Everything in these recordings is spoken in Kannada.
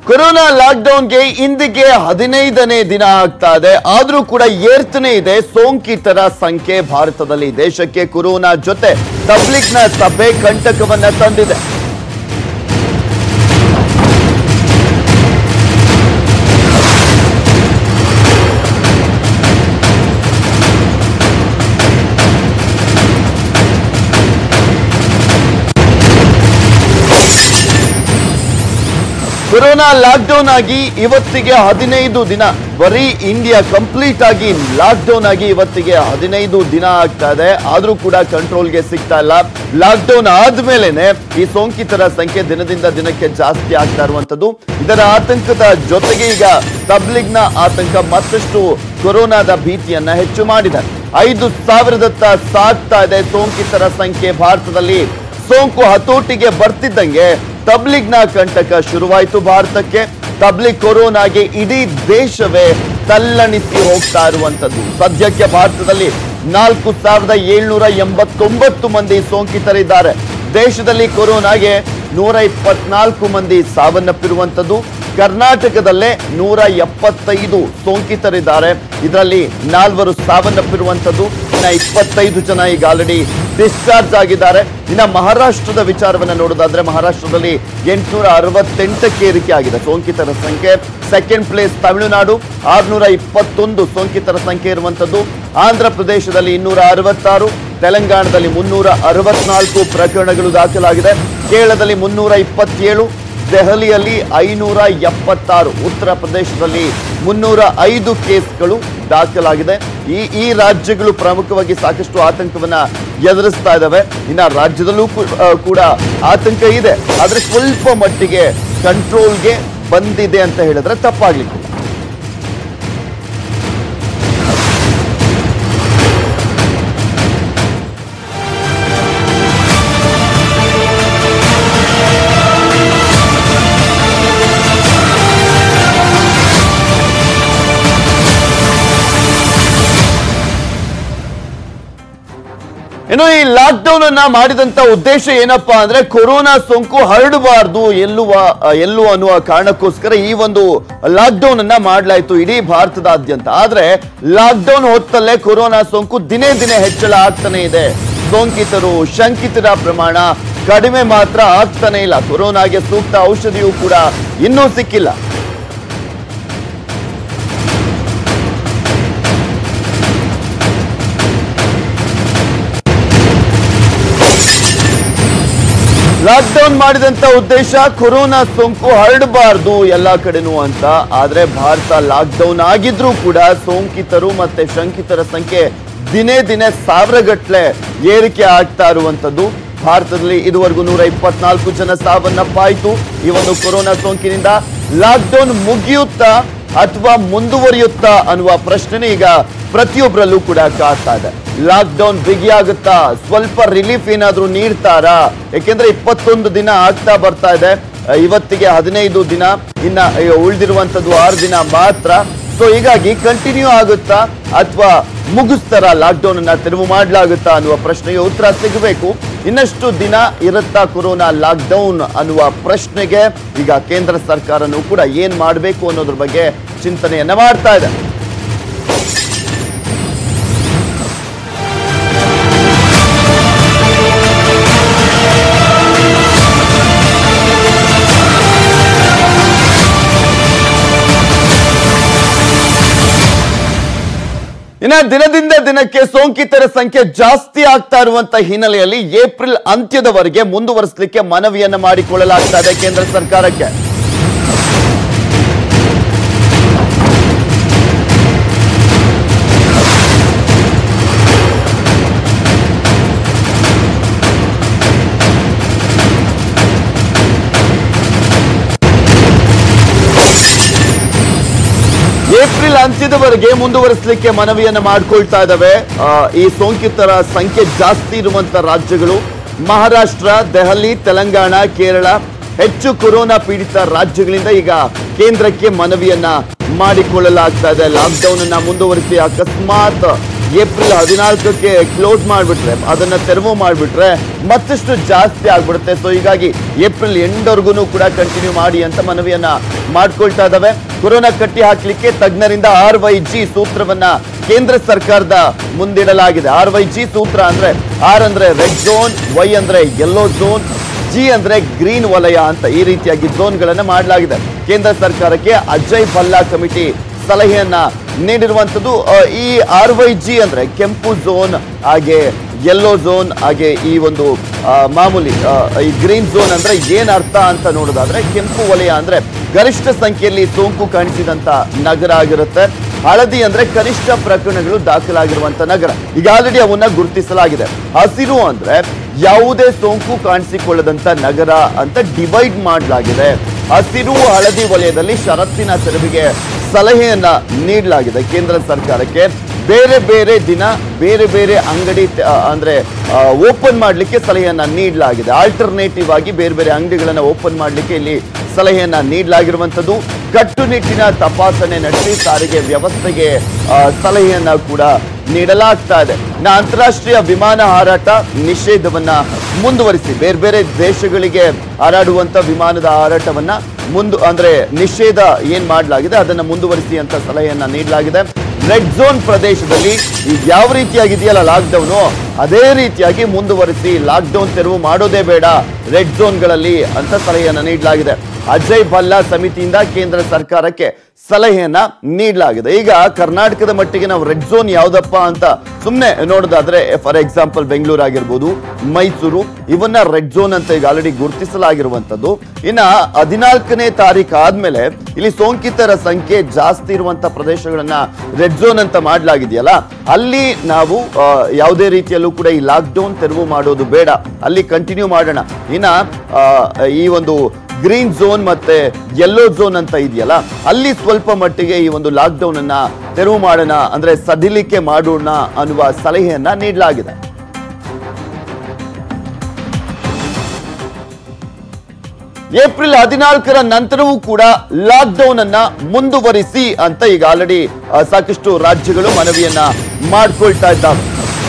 ಕೊರೋನಾ ಲಾಕ್ಡೌನ್ಗೆ ಇಂದಿಗೆ ಹದಿನೈದನೇ ದಿನ ಆಗ್ತಾ ಇದೆ ಆದ್ರೂ ಕೂಡ ಏರ್ತನೇ ಇದೆ ಸೋಂಕಿತರ ಸಂಖ್ಯೆ ಭಾರತದಲ್ಲಿ ದೇಶಕ್ಕೆ ಕೊರೋನಾ ಜೊತೆ ತಬ್ಲಿಕ್ನ ಸಭೆ ಕಂಟಕವನ್ನ ತಂದಿದೆ ಕೊರೋನಾ ಲಾಕ್ಡೌನ್ ಆಗಿ ಇವತ್ತಿಗೆ ಹದಿನೈದು ದಿನ ಬರೀ ಇಂಡಿಯಾ ಕಂಪ್ಲೀಟ್ ಆಗಿ ಲಾಕ್ಡೌನ್ ಆಗಿ ಇವತ್ತಿಗೆ ಹದಿನೈದು ದಿನ ಆಗ್ತಾ ಇದೆ ಆದ್ರೂ ಕೂಡ ಕಂಟ್ರೋಲ್ಗೆ ಸಿಗ್ತಾ ಇಲ್ಲ ಲಾಕ್ಡೌನ್ ಆದ್ಮೇಲೆನೆ ಈ ಸೋಂಕಿತರ ಸಂಖ್ಯೆ ದಿನದಿಂದ ದಿನಕ್ಕೆ ಜಾಸ್ತಿ ಆಗ್ತಾ ಇರುವಂತದ್ದು ಇದರ ಆತಂಕದ ಜೊತೆಗೆ ಈಗ ತಬ್ಲಿಗ್ನ ಆತಂಕ ಮತ್ತಷ್ಟು ಕೊರೋನಾದ ಭೀತಿಯನ್ನ ಹೆಚ್ಚು ಮಾಡಿದೆ ಐದು ಸಾವಿರದತ್ತ ಸಾಗ್ತಾ ಇದೆ ಸೋಂಕಿತರ ಸಂಖ್ಯೆ ಭಾರತದಲ್ಲಿ ಸೋಂಕು ಹತೋಟಿಗೆ ಬರ್ತಿದ್ದಂಗೆ ತಬ್ಲಿಗ್ನ ಕಂಟಕ ಶುರುವಾಯಿತು ಭಾರತಕ್ಕೆ ತಬ್ಲಿಗ್ ಕೊರೋನಾಗೆ ಇಡೀ ದೇಶವೇ ತಲ್ಲಣಿಸಿ ಹೋಗ್ತಾ ಇರುವಂತದ್ದು ಸದ್ಯಕ್ಕೆ ಭಾರತದಲ್ಲಿ ನಾಲ್ಕು ಸಾವಿರದ ಏಳ್ನೂರ ಎಂಬತ್ತೊಂಬತ್ತು ಮಂದಿ ಸೋಂಕಿತರಿದ್ದಾರೆ ದೇಶದಲ್ಲಿ ಕೊರೋನಾಗೆ ನೂರ ಇಪ್ಪತ್ನಾಲ್ಕು ಮಂದಿ ಸಾವನ್ನಪ್ಪಿರುವಂತದ್ದು ಕರ್ನಾಟಕದಲ್ಲೇ ನೂರ ಎಪ್ಪತ್ತೈದು ಸೋಂಕಿತರಿದ್ದಾರೆ ಇದರಲ್ಲಿ ನಾಲ್ವರು ಸಾವನ್ನಪ್ಪಿರುವಂತದ್ದು ಇನ್ನ ಇಪ್ಪತ್ತೈದು ಜನ ಈಗ ಆಲ್ರೆಡಿ ಡಿಸ್ಚಾರ್ಜ್ ಆಗಿದ್ದಾರೆ ಇನ್ನ ಮಹಾರಾಷ್ಟ್ರದ ವಿಚಾರವನ್ನ ನೋಡೋದಾದ್ರೆ ಮಹಾರಾಷ್ಟ್ರದಲ್ಲಿ ಎಂಟುನೂರ ಅರವತ್ತೆಂಟಕ್ಕೆ ಏರಿಕೆ ಆಗಿದೆ ಸೋಂಕಿತರ ಸಂಖ್ಯೆ ಸೆಕೆಂಡ್ ಪ್ಲೇಸ್ ತಮಿಳುನಾಡು ಆರ್ನೂರ ಇಪ್ಪತ್ತೊಂದು ಸೋಂಕಿತರ ಸಂಖ್ಯೆ ಇರುವಂತದ್ದು ಆಂಧ್ರ ಪ್ರದೇಶದಲ್ಲಿ ಇನ್ನೂರ ಅರವತ್ತಾರು ತೆಲಂಗಾಣದಲ್ಲಿ ಮುನ್ನೂರ ಅರವತ್ನಾಲ್ಕು ಪ್ರಕರಣಗಳು ದಾಖಲಾಗಿದೆ ಕೇರಳದಲ್ಲಿ ಮುನ್ನೂರ ಇಪ್ಪತ್ತೇಳು ದೆಹಲಿಯಲ್ಲಿ ಐನೂರ ಎಪ್ಪತ್ತಾರು ಉತ್ತರ ಪ್ರದೇಶದಲ್ಲಿ ಮುನ್ನೂರ ಐದು ಕೇಸ್ಗಳು ದಾಖಲಾಗಿದೆ ಈ ಈ ರಾಜ್ಯಗಳು ಪ್ರಮುಖವಾಗಿ ಸಾಕಷ್ಟು ಆತಂಕವನ್ನ ಎದುರಿಸ್ತಾ ಇದ್ದಾವೆ ಇನ್ನ ರಾಜ್ಯದಲ್ಲೂ ಕೂ- ಆ, ಕೂಡ ಆತಂಕ ಇದೆ ಆದ್ರೆ ಸ್ವಲ್ಪ ಮಟ್ಟಿಗೆ ಕಂಟ್ರೋಲ್ಗೆ ಬಂದಿದೆ ಅಂತ ಹೇಳಿದ್ರೆ ತಪ್ಪಾಗ್ಲಿಕ್ಕಿಲ್ಲ ಇನ್ನು ಈ ಲಾಕ್ಡೌನ್ ಅನ್ನ ಮಾಡಿದಂತ ಉದ್ದೇಶ ಏನಪ್ಪಾ ಅಂದ್ರೆ ಕೊರೋನಾ ಸೋಂಕು ಹರಡಬಾರದು ಎಲ್ಲುವ ಎಲ್ಲು ಅನ್ನುವ ಕಾರಣಕ್ಕೋಸ್ಕರ ಈ ಒಂದು ಲಾಕ್ಡೌನ್ ಅನ್ನ ಮಾಡಲಾಯಿತು ಇಡೀ ಭಾರತದಾದ್ಯಂತ ಆದ್ರೆ ಲಾಕ್ಡೌನ್ ಹೊತ್ತಲ್ಲೇ ಕೊರೋನಾ ಸೋಂಕು ದಿನೇ ದಿನೇ ಹೆಚ್ಚಳ ಆಗ್ತಾನೆ ಇದೆ ಸೋಂಕಿತರು ಶಂಕಿತರ ಪ್ರಮಾಣ ಕಡಿಮೆ ಮಾತ್ರ ಆಗ್ತಾನೆ ಇಲ್ಲ ಕೊರೋನಾಗೆ ಸೂಕ್ತ ಔಷಧಿಯೂ ಕೂಡ ಇನ್ನೂ ಸಿಕ್ಕಿಲ್ಲ ಲಾಕ್ಡೌನ್ ಮಾಡಿದಂತ ಉದ್ದೇಶ ಕೊರೋನಾ ಸೋಂಕು ಹರಡಬಾರ್ದು ಎಲ್ಲಾ ಕಡೆನೂ ಅಂತ ಆದ್ರೆ ಭಾರತ ಲಾಕ್ಡೌನ್ ಆಗಿದ್ರೂ ಕೂಡ ಸೋಂಕಿತರು ಮತ್ತೆ ಶಂಕಿತರ ಸಂಖ್ಯೆ ದಿನೇ ದಿನೇ ಸಾವಿರಗಟ್ಲೆ ಏರಿಕೆ ಆಗ್ತಾ ಇರುವಂತದ್ದು ಭಾರತದಲ್ಲಿ ಇದುವರೆಗೂ ನೂರ ಇಪ್ಪತ್ನಾಲ್ಕು ಜನ ಸಾವನ್ನಪ್ಪಾಯಿತು ಈ ಒಂದು ಕೊರೋನಾ ಸೋಂಕಿನಿಂದ ಲಾಕ್ಡೌನ್ ಮುಗಿಯುತ್ತಾ ಅಥವಾ ಮುಂದುವರಿಯುತ್ತಾ ಅನ್ನುವ ಪ್ರಶ್ನೆ ಈಗ ಪ್ರತಿಯೊಬ್ಬರಲ್ಲೂ ಕೂಡ ಕಾಡ್ತಾ ಇದೆ ಲಾಕ್ಡೌನ್ ಬಿಗಿಯಾಗುತ್ತಾ ಸ್ವಲ್ಪ ರಿಲೀಫ್ ಏನಾದ್ರೂ ನೀಡ್ತಾರಾ ಯಾಕೆಂದ್ರೆ ಇಪ್ಪತ್ತೊಂದು ದಿನ ಆಗ್ತಾ ಬರ್ತಾ ಇದೆ ಅಹ್, ಇವತ್ತಿಗೆ ಹದಿನೈದು ದಿನ ಇನ್ನ ಉಳಿದಿರುವಂತದ್ದು ಆರು ದಿನ ಮಾತ್ರ ಸೊ ಹೀಗಾಗಿ ಕಂಟಿನ್ಯೂ ಆಗುತ್ತಾ ಅಥವಾ ಮುಗಿಸ್ತಾರ ಲಾಕ್ಡೌನ್ ಅನ್ನ ತೆರವು ಮಾಡಲಾಗುತ್ತಾ ಅನ್ನುವ ಪ್ರಶ್ನೆಗೆ ಉತ್ತರ ಸಿಗಬೇಕು ಇನ್ನಷ್ಟು ದಿನ ಇರುತ್ತಾ ಕೊರೋನಾ ಲಾಕ್ಡೌನ್ ಅನ್ನುವ ಪ್ರಶ್ನೆಗೆ ಈಗ ಕೇಂದ್ರ ಸರ್ಕಾರನೂ ಕೂಡ ಏನ್ ಮಾಡಬೇಕು ಅನ್ನೋದ್ರ ಬಗ್ಗೆ ಚಿಂತನೆಯನ್ನ ಮಾಡ್ತಾ ಇದೆ ಇನ್ನ ದಿನದಿಂದ ದಿನಕ್ಕೆ ಸೋಂಕಿತರ ಸಂಖ್ಯೆ ಜಾಸ್ತಿ ಆಗ್ತಾ ಇರುವಂತ ಹಿನ್ನೆಲೆಯಲ್ಲಿ ಏಪ್ರಿಲ್ ಅಂತ್ಯದವರೆಗೆ ಮುಂದುವರಿಸಲಿಕ್ಕೆ ಮನವಿಯನ್ನ ಮಾಡಿಕೊಳ್ಳಲಾಗ್ತಾ ಇದೆ ಕೇಂದ್ರ ಸರ್ಕಾರಕ್ಕೆ ಏಪ್ರಿಲ್ ಅಂತ್ಯದವರೆಗೆ ಮುಂದುವರಿಸಲಿಕ್ಕೆ ಮನವಿಯನ್ನ ಮಾಡ್ಕೊಳ್ತಾ ಇದ್ದಾವೆ ಆ, ಈ ಸೋಂಕಿತರ ಸಂಖ್ಯೆ ಜಾಸ್ತಿ ಇರುವಂತ ರಾಜ್ಯಗಳು ಮಹಾರಾಷ್ಟ್ರ ದೆಹಲಿ ತೆಲಂಗಾಣ ಕೇರಳ ಹೆಚ್ಚು ಕೊರೋನಾ ಪೀಡಿತ ರಾಜ್ಯಗಳಿಂದ ಈಗ ಕೇಂದ್ರಕ್ಕೆ ಮನವಿಯನ್ನ ಮಾಡಿಕೊಳ್ಳಲಾಗ್ತಾ ಇದೆ ಲಾಕ್ಡೌನ್ ಅನ್ನ ಮುಂದುವರಿಸಿ ಅಕಸ್ಮಾತ್ ಏಪ್ರಿಲ್ ಹದಿನಾಲ್ಕಕ್ಕೆ ಕ್ಲೋಸ್ ಮಾಡಿಬಿಟ್ರೆ ಅದನ್ನ ತೆರವು ಮಾಡಿಬಿಟ್ರೆ ಮತ್ತಷ್ಟು ಜಾಸ್ತಿ ಆಗ್ಬಿಡುತ್ತೆ ಸೊ ಹೀಗಾಗಿ ಏಪ್ರಿಲ್ ಎಂಡ್ವರೆಗೂ ಕೂಡ ಕಂಟಿನ್ಯೂ ಮಾಡಿ ಅಂತ ಮನವಿಯನ್ನ ಮಾಡ್ಕೊಳ್ತಾ ಇದ್ದಾವೆ ಕೊರೋನಾ ಕಟ್ಟಿ ಹಾಕ್ಲಿಕ್ಕೆ ತಜ್ಞರಿಂದ ಆರ್ ವೈ ಜಿ ಸೂತ್ರವನ್ನ ಕೇಂದ್ರ ಸರ್ಕಾರದ ಮುಂದಿಡಲಾಗಿದೆ ಆರ್ ವೈ ಜಿ ಸೂತ್ರ ಅಂದ್ರೆ ಆರ್ ಅಂದ್ರೆ ರೆಡ್ ಝೋನ್ ವೈ ಅಂದ್ರೆ ಯೆಲ್ಲೋ ಝೋನ್ ಜಿ ಅಂದ್ರೆ ಗ್ರೀನ್ ವಲಯ ಅಂತ ಈ ರೀತಿಯಾಗಿ ಝೋನ್ಗಳನ್ನ ಮಾಡಲಾಗಿದೆ ಕೇಂದ್ರ ಸರ್ಕಾರಕ್ಕೆ ಅಜಯ್ ಭಲ್ಲಾ ಕಮಿಟಿ ಸಲಹೆಯನ್ನ ನೀಡಿರುವಂತದ್ದು ಆ, ಈ ಆರ್ ವೈ ಜಿ ಅಂದ್ರೆ ಕೆಂಪು ಝೋನ್ ಹಾಗೆ ಯೆಲ್ಲೋ ಝೋನ್ ಹಾಗೆ ಈ ಒಂದು ಆ, ಮಾಮೂಲಿ ಆ, ಈ ಗ್ರೀನ್ ಝೋನ್ ಅಂದ್ರೆ ಏನ್ ಅರ್ಥ ಅಂತ ನೋಡೋದಾದ್ರೆ ಕೆಂಪು ವಲಯ ಅಂದ್ರೆ ಗರಿಷ್ಠ ಸಂಖ್ಯೆಯಲ್ಲಿ ಸೋಂಕು ಕಾಣಿಸಿದಂತ ನಗರ ಆಗಿರುತ್ತೆ ಹಳದಿ ಅಂದ್ರೆ ಕನಿಷ್ಠ ಪ್ರಕರಣಗಳು ದಾಖಲಾಗಿರುವಂತ ನಗರ ಈಗ ಆಲ್ರೆಡಿ ಅವನ್ನ ಗುರುತಿಸಲಾಗಿದೆ ಹಸಿರು ಅಂದ್ರೆ ಯಾವುದೇ ಸೋಂಕು ಕಾಣಿಸಿಕೊಳ್ಳದಂತ ನಗರ ಅಂತ ಡಿವೈಡ್ ಮಾಡಲಾಗಿದೆ ಹಸಿರು ಹಳದಿ ವಲಯದಲ್ಲಿ ಷರತ್ತಿನ ತೆರವಿಗೆ ಸಲಹೆಯನ್ನ ನೀಡಲಾಗಿದೆ ಕೇಂದ್ರ ಸರ್ಕಾರಕ್ಕೆ ಬೇರೆ ಬೇರೆ ದಿನ ಬೇರೆ ಬೇರೆ ಅಂಗಡಿ ತ- ಆ, ಅಂದ್ರೆ ಓಪನ್ ಮಾಡಲಿಕ್ಕೆ ಸಲಹೆಯನ್ನ ನೀಡಲಾಗಿದೆ ಆಲ್ಟರ್ನೇಟಿವ್ ಆಗಿ ಬೇರೆ ಬೇರೆ ಅಂಗಡಿಗಳನ್ನ ಓಪನ್ ಮಾಡಲಿಕ್ಕೆ ಇಲ್ಲಿ ಸಲಹೆಯನ್ನ ನೀಡಲಾಗಿರುವಂತದ್ದು ಕಟ್ಟುನಿಟ್ಟಿನ ತಪಾಸಣೆ ನಡೆಸಿ ಸಾರಿಗೆ ವ್ಯವಸ್ಥೆಗೆ ಆ, ಸಲಹೆಯನ್ನ ಕೂಡ ನೀಡಲಾಗ್ತಾ ಇದೆ ಇನ್ನು ಅಂತಾರಾಷ್ಟ್ರೀಯ ವಿಮಾನ ಹಾರಾಟ ನಿಷೇಧವನ್ನ ಮುಂದುವರಿಸಿ ಬೇರೆ ಬೇರೆ ದೇಶಗಳಿಗೆ ಹಾರಾಡುವಂತ ವಿಮಾನದ ಹಾರಾಟವನ್ನ ಮುಂದು ಅಂದ್ರೆ ನಿಷೇಧ ಏನ್ ಮಾಡಲಾಗಿದೆ ಅದನ್ನ ಮುಂದುವರಿಸಿ ಅಂತ ಸಲಹೆಯನ್ನ ನೀಡಲಾಗಿದೆ ರೆಡ್ ಝೋನ್ ಪ್ರದೇಶದಲ್ಲಿ ಈಗ ಯಾವ ರೀತಿಯಾಗಿದೆಯಲ್ಲ ಲಾಕ್ಡೌನು ಅದೇ ರೀತಿಯಾಗಿ ಮುಂದುವರಿಸಿ ಲಾಕ್ಡೌನ್ ತೆರವು ಮಾಡೋದೇ ಬೇಡ ರೆಡ್ ಝೋನ್ಗಳಲ್ಲಿ ಅಂತ ಸಲಹೆಯನ್ನ ನೀಡಲಾಗಿದೆ ಅಜಯ್ ಭಲ್ಲಾ ಸಮಿತಿಯಿಂದ ಕೇಂದ್ರ ಸರ್ಕಾರಕ್ಕೆ ಸಲಹೆಯನ್ನ ನೀಡಲಾಗಿದೆ ಈಗ ಕರ್ನಾಟಕದ ಮಟ್ಟಿಗೆ ನಾವು ರೆಡ್ ಝೋನ್ ಯಾವ್ದಪ್ಪ ಅಂತ ಸುಮ್ಮನೆ ನೋಡೋದಾದ್ರೆ ಫಾರ್ ಎಕ್ಸಾಂಪಲ್ ಬೆಂಗಳೂರು ಆಗಿರ್ಬೋದು ಮೈಸೂರು ಇವನ್ನ ರೆಡ್ ಝೋನ್ ಅಂತ ಈಗ ಆಲ್ರೆಡಿ ಗುರುತಿಸಲಾಗಿರುವಂತದ್ದು ಇನ್ನ ಹದಿನಾಲ್ಕನೇ ತಾರೀಕು ಆದ್ಮೇಲೆ ಇಲ್ಲಿ ಸೋಂಕಿತರ ಸಂಖ್ಯೆ ಜಾಸ್ತಿ ಇರುವಂತ ಪ್ರದೇಶಗಳನ್ನ ರೆಡ್ ಝೋನ್ ಅಂತ ಮಾಡಲಾಗಿದೆಯಲ್ಲ ಅಲ್ಲಿ ನಾವು ಆ, ಯಾವುದೇ ರೀತಿಯಲ್ಲೂ ಕೂಡ ಈ ಲಾಕ್ಡೌನ್ ತೆರವು ಮಾಡೋದು ಬೇಡ ಅಲ್ಲಿ ಕಂಟಿನ್ಯೂ ಮಾಡೋಣ ಇನ್ನ ಆ, ಈ ಒಂದು ಗ್ರೀನ್ ಝೋನ್ ಮತ್ತೆ ಯೆಲ್ಲೋ ಝೋನ್ ಅಂತ ಇದೆಯಲ್ಲ ಅಲ್ಲಿ ಸ್ವಲ್ಪ ಮಟ್ಟಿಗೆ ಈ ಒಂದು ಲಾಕ್ಡೌನ್ ಅನ್ನ ತೆರವು ಮಾಡೋಣ ಅಂದ್ರೆ ಸಡಿಲಿಕೆ ಮಾಡೋಣ ಅನ್ನುವ ಸಲಹೆಯನ್ನ ನೀಡಲಾಗಿದೆ ಏಪ್ರಿಲ್ ಹದಿನಾಲ್ಕರ ನಂತರವೂ ಕೂಡ ಲಾಕ್ಡೌನ್ ಅನ್ನ ಮುಂದುವರಿಸಿ ಅಂತ ಈಗ ಆಲ್ರೆಡಿ ಸಾಕಷ್ಟು ರಾಜ್ಯಗಳು ಮನವಿಯನ್ನ ಮಾಡ್ಕೊಳ್ತಾ ಇದ್ದಾವೆ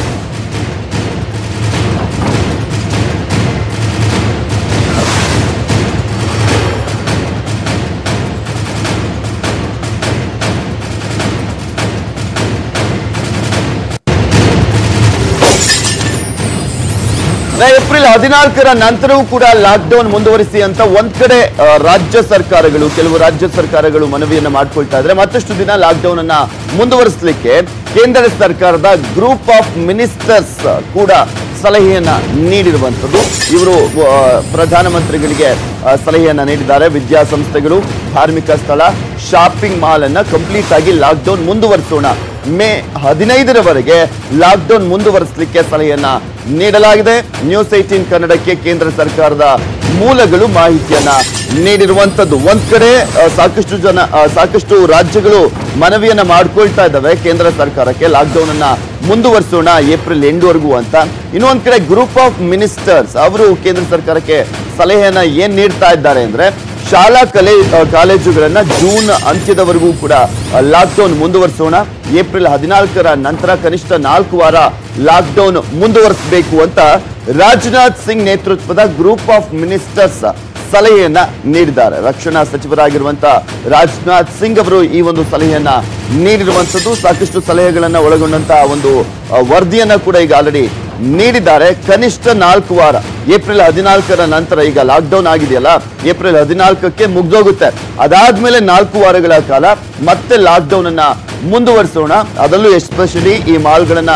ನಾ ಏಪ್ರಿಲ್ ಹದಿನಾಲ್ಕರ ನಂತರವೂ ಕೂಡ ಲಾಕ್ಡೌನ್ ಮುಂದುವರಿಸಿ ಅಂತ ಒಂದ್ ಕಡೆ ಆ, ರಾಜ್ಯ ಸರ್ಕಾರಗಳು ಕೆಲವು ರಾಜ್ಯ ಸರ್ಕಾರಗಳು ಮನವಿಯನ್ನ ಮಾಡ್ಕೊಳ್ತಾ ಇದ್ರೆ ಮತ್ತಷ್ಟು ದಿನ ಲಾಕ್ಡೌನ್ ಅನ್ನ ಮುಂದುವರಿಸಲಿಕ್ಕೆ ಕೇಂದ್ರ ಸರ್ಕಾರದ ಗ್ರೂಪ್ ಆಫ್ ಮಿನಿಸ್ಟರ್ಸ್ ಕೂಡ ಸಲಹೆಯನ್ನ ನೀಡಿರುವಂತದ್ದು ಇವರು ಆ, ಪ್ರಧಾನಮಂತ್ರಿಗಳಿಗೆ ಆ, ಸಲಹೆಯನ್ನ ನೀಡಿದ್ದಾರೆ ವಿದ್ಯಾಸಂಸ್ಥೆಗಳು ಧಾರ್ಮಿಕ ಸ್ಥಳ ಶಾಪಿಂಗ್ ಮಾಲ್ ಅನ್ನ ಕಂಪ್ಲೀಟ್ ಆಗಿ ಲಾಕ್ಡೌನ್ ಮುಂದುವರಿಸೋಣ ಮೇ ಹದಿನೈದರವರೆಗೆ ಲಾಕ್ಡೌನ್ ಮುಂದುವರಿಸಲಿಕ್ಕೆ ಸಲಹೆಯನ್ನ ನೀಡಲಾಗಿದೆ ನ್ಯೂಸ್ ಏಟೀನ್ ಕನ್ನಡಕ್ಕೆ ಕೇಂದ್ರ ಸರ್ಕಾರದ ಮೂಲಗಳು ಮಾಹಿತಿಯನ್ನ ನೀಡಿರುವಂತದ್ದು ಒಂದ್ ಕಡೆ ಆ, ಸಾಕಷ್ಟು ಜನ ಆ, ಸಾಕಷ್ಟು ರಾಜ್ಯಗಳು ಮನವಿಯನ್ನ ಮಾಡ್ಕೊಳ್ತಾ ಇದ್ದಾವೆ ಕೇಂದ್ರ ಸರ್ಕಾರಕ್ಕೆ ಲಾಕ್ಡೌನ್ ಅನ್ನ ಮುಂದುವರಿಸೋಣ ಏಪ್ರಿಲ್ ಎಂಡ್ವರೆಗೂ ಅಂತ ಇನ್ನೊಂದ್ ಕಡೆ ಗ್ರೂಪ್ ಆಫ್ ಮಿನಿಸ್ಟರ್ಸ್ ಅವರು ಕೇಂದ್ರ ಸರ್ಕಾರಕ್ಕೆ ಸಲಹೆಯನ್ನ ಏನ್ ನೀಡ್ತಾ ಇದ್ದಾರೆ ಅಂದ್ರೆ ಶಾಲಾ ಕಲೆ ಆ, ಕಾಲೇಜುಗಳನ್ನ ಜೂನ್ ಅಂತ್ಯದವರೆಗೂ ಕೂಡ ಲಾಕ್ಡೌನ್ ಮುಂದುವರಿಸೋಣ ಏಪ್ರಿಲ್ ಹದಿನಾಲ್ಕರ ನಂತರ ಕನಿಷ್ಠ ನಾಲ್ಕು ವಾರ ಲಾಕ್ಡೌನ್ ಮುಂದುವರಿಸಬೇಕು ಅಂತ ರಾಜನಾಥ್ ಸಿಂಗ್ ನೇತೃತ್ವದ ಗ್ರೂಪ್ ಆಫ್ ಮಿನಿಸ್ಟರ್ಸ್ ಸಲಹೆಯನ್ನ ನೀಡಿದ್ದಾರೆ ರಕ್ಷಣಾ ಸಚಿವರಾಗಿರುವಂತ ರಾಜನಾಥ್ ಸಿಂಗ್ ಅವರು ಈ ಒಂದು ಸಲಹೆಯನ್ನ ನೀಡಿರುವಂತದ್ದು ಸಾಕಷ್ಟು ಸಲಹೆಗಳನ್ನ ಒಳಗೊಂಡಂತಹ ಒಂದು ಆ, ವರದಿಯನ್ನ ಕೂಡ ಈಗ ಆಲ್ರೆಡಿ ನೀಡಿದ್ದಾರೆ ಕನಿಷ್ಠ ನಾಲ್ಕು ವಾರ ಏಪ್ರಿಲ್ ಹದಿನಾಲ್ಕರ ನಂತರ ಈಗ ಲಾಕ್ಡೌನ್ ಆಗಿದೆಯಲ್ಲ ಏಪ್ರಿಲ್ ಹದಿನಾಲ್ಕಕ್ಕೆ ಮುಗ್ದೋಗುತ್ತೆ ಅದಾದ್ಮೇಲೆ ನಾಲ್ಕು ವಾರಗಳ ಕಾಲ ಮತ್ತೆ ಲಾಕ್ಡೌನ್ ಅನ್ನ ಮುಂದುವರಿಸೋಣ ಅದರಲ್ಲೂ ಎಸ್ಪೆಷಲಿ ಈ ಮಾಲ್ಗಳನ್ನ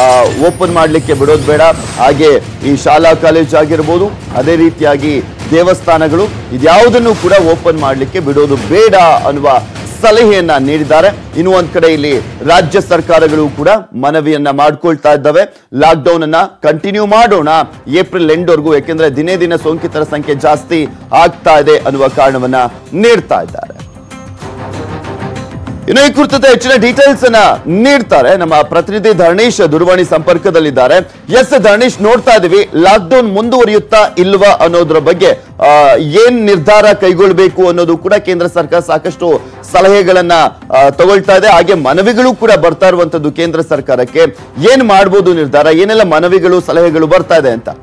ಓಪನ್ ಮಾಡಲಿಕ್ಕೆ ಬಿಡೋದು ಬೇಡ ಹಾಗೆ ಈ ಶಾಲಾ ಕಾಲೇಜ್ ಆಗಿರ್ಬೋದು ಅದೇ ರೀತಿಯಾಗಿ ದೇವಸ್ಥಾನಗಳು ಇದ್ಯಾವುದನ್ನು ಕೂಡ ಓಪನ್ ಮಾಡಲಿಕ್ಕೆ ಬಿಡೋದು ಬೇಡ ಅನ್ನುವ ಸಲಹೆಯನ್ನ ನೀಡಿದ್ದಾರೆ ಇನ್ನು ಒಂದ್ ಕಡೆ ಇಲ್ಲಿ ರಾಜ್ಯ ಸರ್ಕಾರಗಳು ಕೂಡ ಮನವಿಯನ್ನ ಮಾಡ್ಕೊಳ್ತಾ ಇದ್ದಾವೆ ಲಾಕ್ಡೌನ್ ಅನ್ನ ಕಂಟಿನ್ಯೂ ಮಾಡೋಣ ಏಪ್ರಿಲ್ ಎಂಡ್ವರೆಗೂ ಯಾಕೆಂದ್ರೆ ದಿನೇ ದಿನ ಸೋಂಕಿತರ ಸಂಖ್ಯೆ ಜಾಸ್ತಿ ಆಗ್ತಾ ಇದೆ ಅನ್ನುವ ಕಾರಣವನ್ನ ನೀಡ್ತಾ ಇದ್ದಾರೆ ಇನ್ನು ಈ ಕುರಿತಂತೆ ಹೆಚ್ಚಿನ ಡೀಟೇಲ್ಸ್ ಅನ್ನ ನೀಡ್ತಾರೆ ನಮ್ಮ ಪ್ರತಿನಿಧಿ ಧರಣೀಶ್ ದೂರವಾಣಿ ಸಂಪರ್ಕದಲ್ಲಿದ್ದಾರೆ ಎಸ್ ಧರಣೀಶ್ ನೋಡ್ತಾ ಇದೀವಿ ಲಾಕ್ಡೌನ್ ಮುಂದುವರಿಯುತ್ತಾ ಇಲ್ವಾ ಅನ್ನೋದ್ರ ಬಗ್ಗೆ ಆ, ಏನ್ ನಿರ್ಧಾರ ಕೈಗೊಳ್ಳಬೇಕು ಅನ್ನೋದು ಕೂಡ ಕೇಂದ್ರ ಸರ್ಕಾರ ಸಾಕಷ್ಟು ಸಲಹೆಗಳನ್ನ ಆ, ತಗೊಳ್ತಾ ಇದೆ ಹಾಗೆ ಮನವಿಗಳು ಕೂಡ ಬರ್ತಾ ಇರುವಂತದ್ದು ಕೇಂದ್ರ ಸರ್ಕಾರಕ್ಕೆ ಏನ್ ಮಾಡ್ಬೋದು ನಿರ್ಧಾರ ಏನೆಲ್ಲ ಮನವಿಗಳು ಸಲಹೆಗಳು ಬರ್ತಾ ಇದೆ ಅಂತ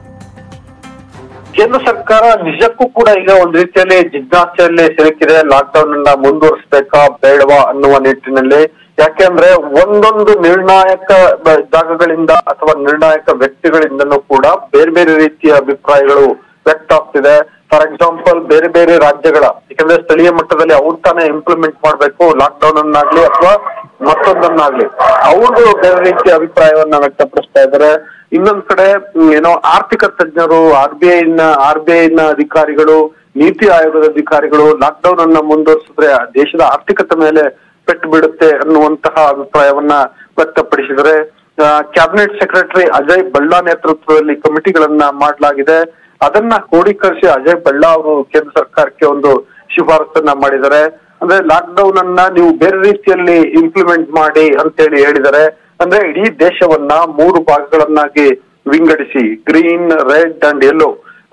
ಕೇಂದ್ರ ಸರ್ಕಾರ ನಿಜಕ್ಕೂ ಕೂಡ ಈಗ ಒಂದ್ ರೀತಿಯಲ್ಲಿ ಜಿಜ್ಞಾಸೆಯಲ್ಲಿ ಸಿಲುಕಿದೆ ಲಾಕ್ಡೌನ್ ಅನ್ನ ಮುಂದುವರಿಸಬೇಕಾ ಬೇಡವಾ ಅನ್ನುವ ನಿಟ್ಟಿನಲ್ಲಿ ಯಾಕೆಂದ್ರೆ ಒಂದೊಂದು ನಿರ್ಣಾಯಕ ಬ- ಜಾಗಗಳಿಂದ ಅಥವಾ ನಿರ್ಣಾಯಕ ವ್ಯಕ್ತಿಗಳಿಂದನೂ ಕೂಡ ಬೇರೆ ಬೇರೆ ರೀತಿಯ ಅಭಿಪ್ರಾಯಗಳು ವ್ಯಕ್ತ ಆಗ್ತಿದೆ ಫಾರ್ ಎಕ್ಸಾಂಪಲ್ ಬೇರೆ ಬೇರೆ ರಾಜ್ಯಗಳ ಯಾಕಂದ್ರೆ ಸ್ಥಳೀಯ ಮಟ್ಟದಲ್ಲಿ ಅವ್ರು ತಾನೇ ಇಂಪ್ಲಿಮೆಂಟ್ ಮಾಡ್ಬೇಕು ಲಾಕ್ಡೌನ್ ಅನ್ನಾಗ್ಲಿ ಅಥವಾ ಮತ್ತೊಂದನ್ನಾಗ್ಲಿ ಅವ್ರದ್ದು ಬೇರೆ ರೀತಿಯ ಅಭಿಪ್ರಾಯವನ್ನ ವ್ಯಕ್ತಪಡಿಸ್ತಾ ಇದ್ದಾರೆ ಇನ್ನೊಂದ್ ಕಡೆ ಹ್ಮ್, ಏನೋ ಆರ್ಥಿಕ ತಜ್ಞರು ಆರ್ ಬಿ ಐ ನ ಆರ್ ಬಿ ಐ ನ ಅಧಿಕಾರಿಗಳು ನೀತಿ ಆಯೋಗದ ಅಧಿಕಾರಿಗಳು ಲಾಕ್ಡೌನ್ ಅನ್ನ ಮುಂದುವರಿಸಿದ್ರೆ ಆ ದೇಶದ ಆರ್ಥಿಕತೆ ಮೇಲೆ ಪೆಟ್ಟು ಬೀಳುತ್ತೆ ಅನ್ನುವಂತಹ ಅಭಿಪ್ರಾಯವನ್ನ ವ್ಯಕ್ತಪಡಿಸಿದರೆ ಕ್ಯಾಬಿನೆಟ್ ಸೆಕ್ರೆಟರಿ ಅಜಯ್ ಬಳ್ಳಾ ನೇತೃತ್ವದಲ್ಲಿ ಕಮಿಟಿಗಳನ್ನ ಮಾಡಲಾಗಿದೆ ಅದನ್ನ ಕ್ರೋಢೀಕರಿಸಿ ಅಜಯ್ ಬಳ್ಳಾ ಅವರು ಕೇಂದ್ರ ಸರ್ಕಾರಕ್ಕೆ ಒಂದು ಶಿಫಾರಸನ್ನ ಮಾಡಿದ್ದಾರೆ ಅಂದ್ರೆ ಲಾಕ್ಡೌನ್ ಅನ್ನ ನೀವು ಬೇರೆ ರೀತಿಯಲ್ಲಿ ಇಂಪ್ಲಿಮೆಂಟ್ ಮಾಡಿ ಅಂತೇಳಿ ಹೇಳಿದ್ದಾರೆ ಅಂದ್ರೆ ಇಡೀ ದೇಶವನ್ನ ಮೂರು ಭಾಗಗಳನ್ನಾಗಿ ವಿಂಗಡಿಸಿ ಗ್ರೀನ್ ರೆಡ್ ಅಂಡ್ ಯೆಲ್ಲೋ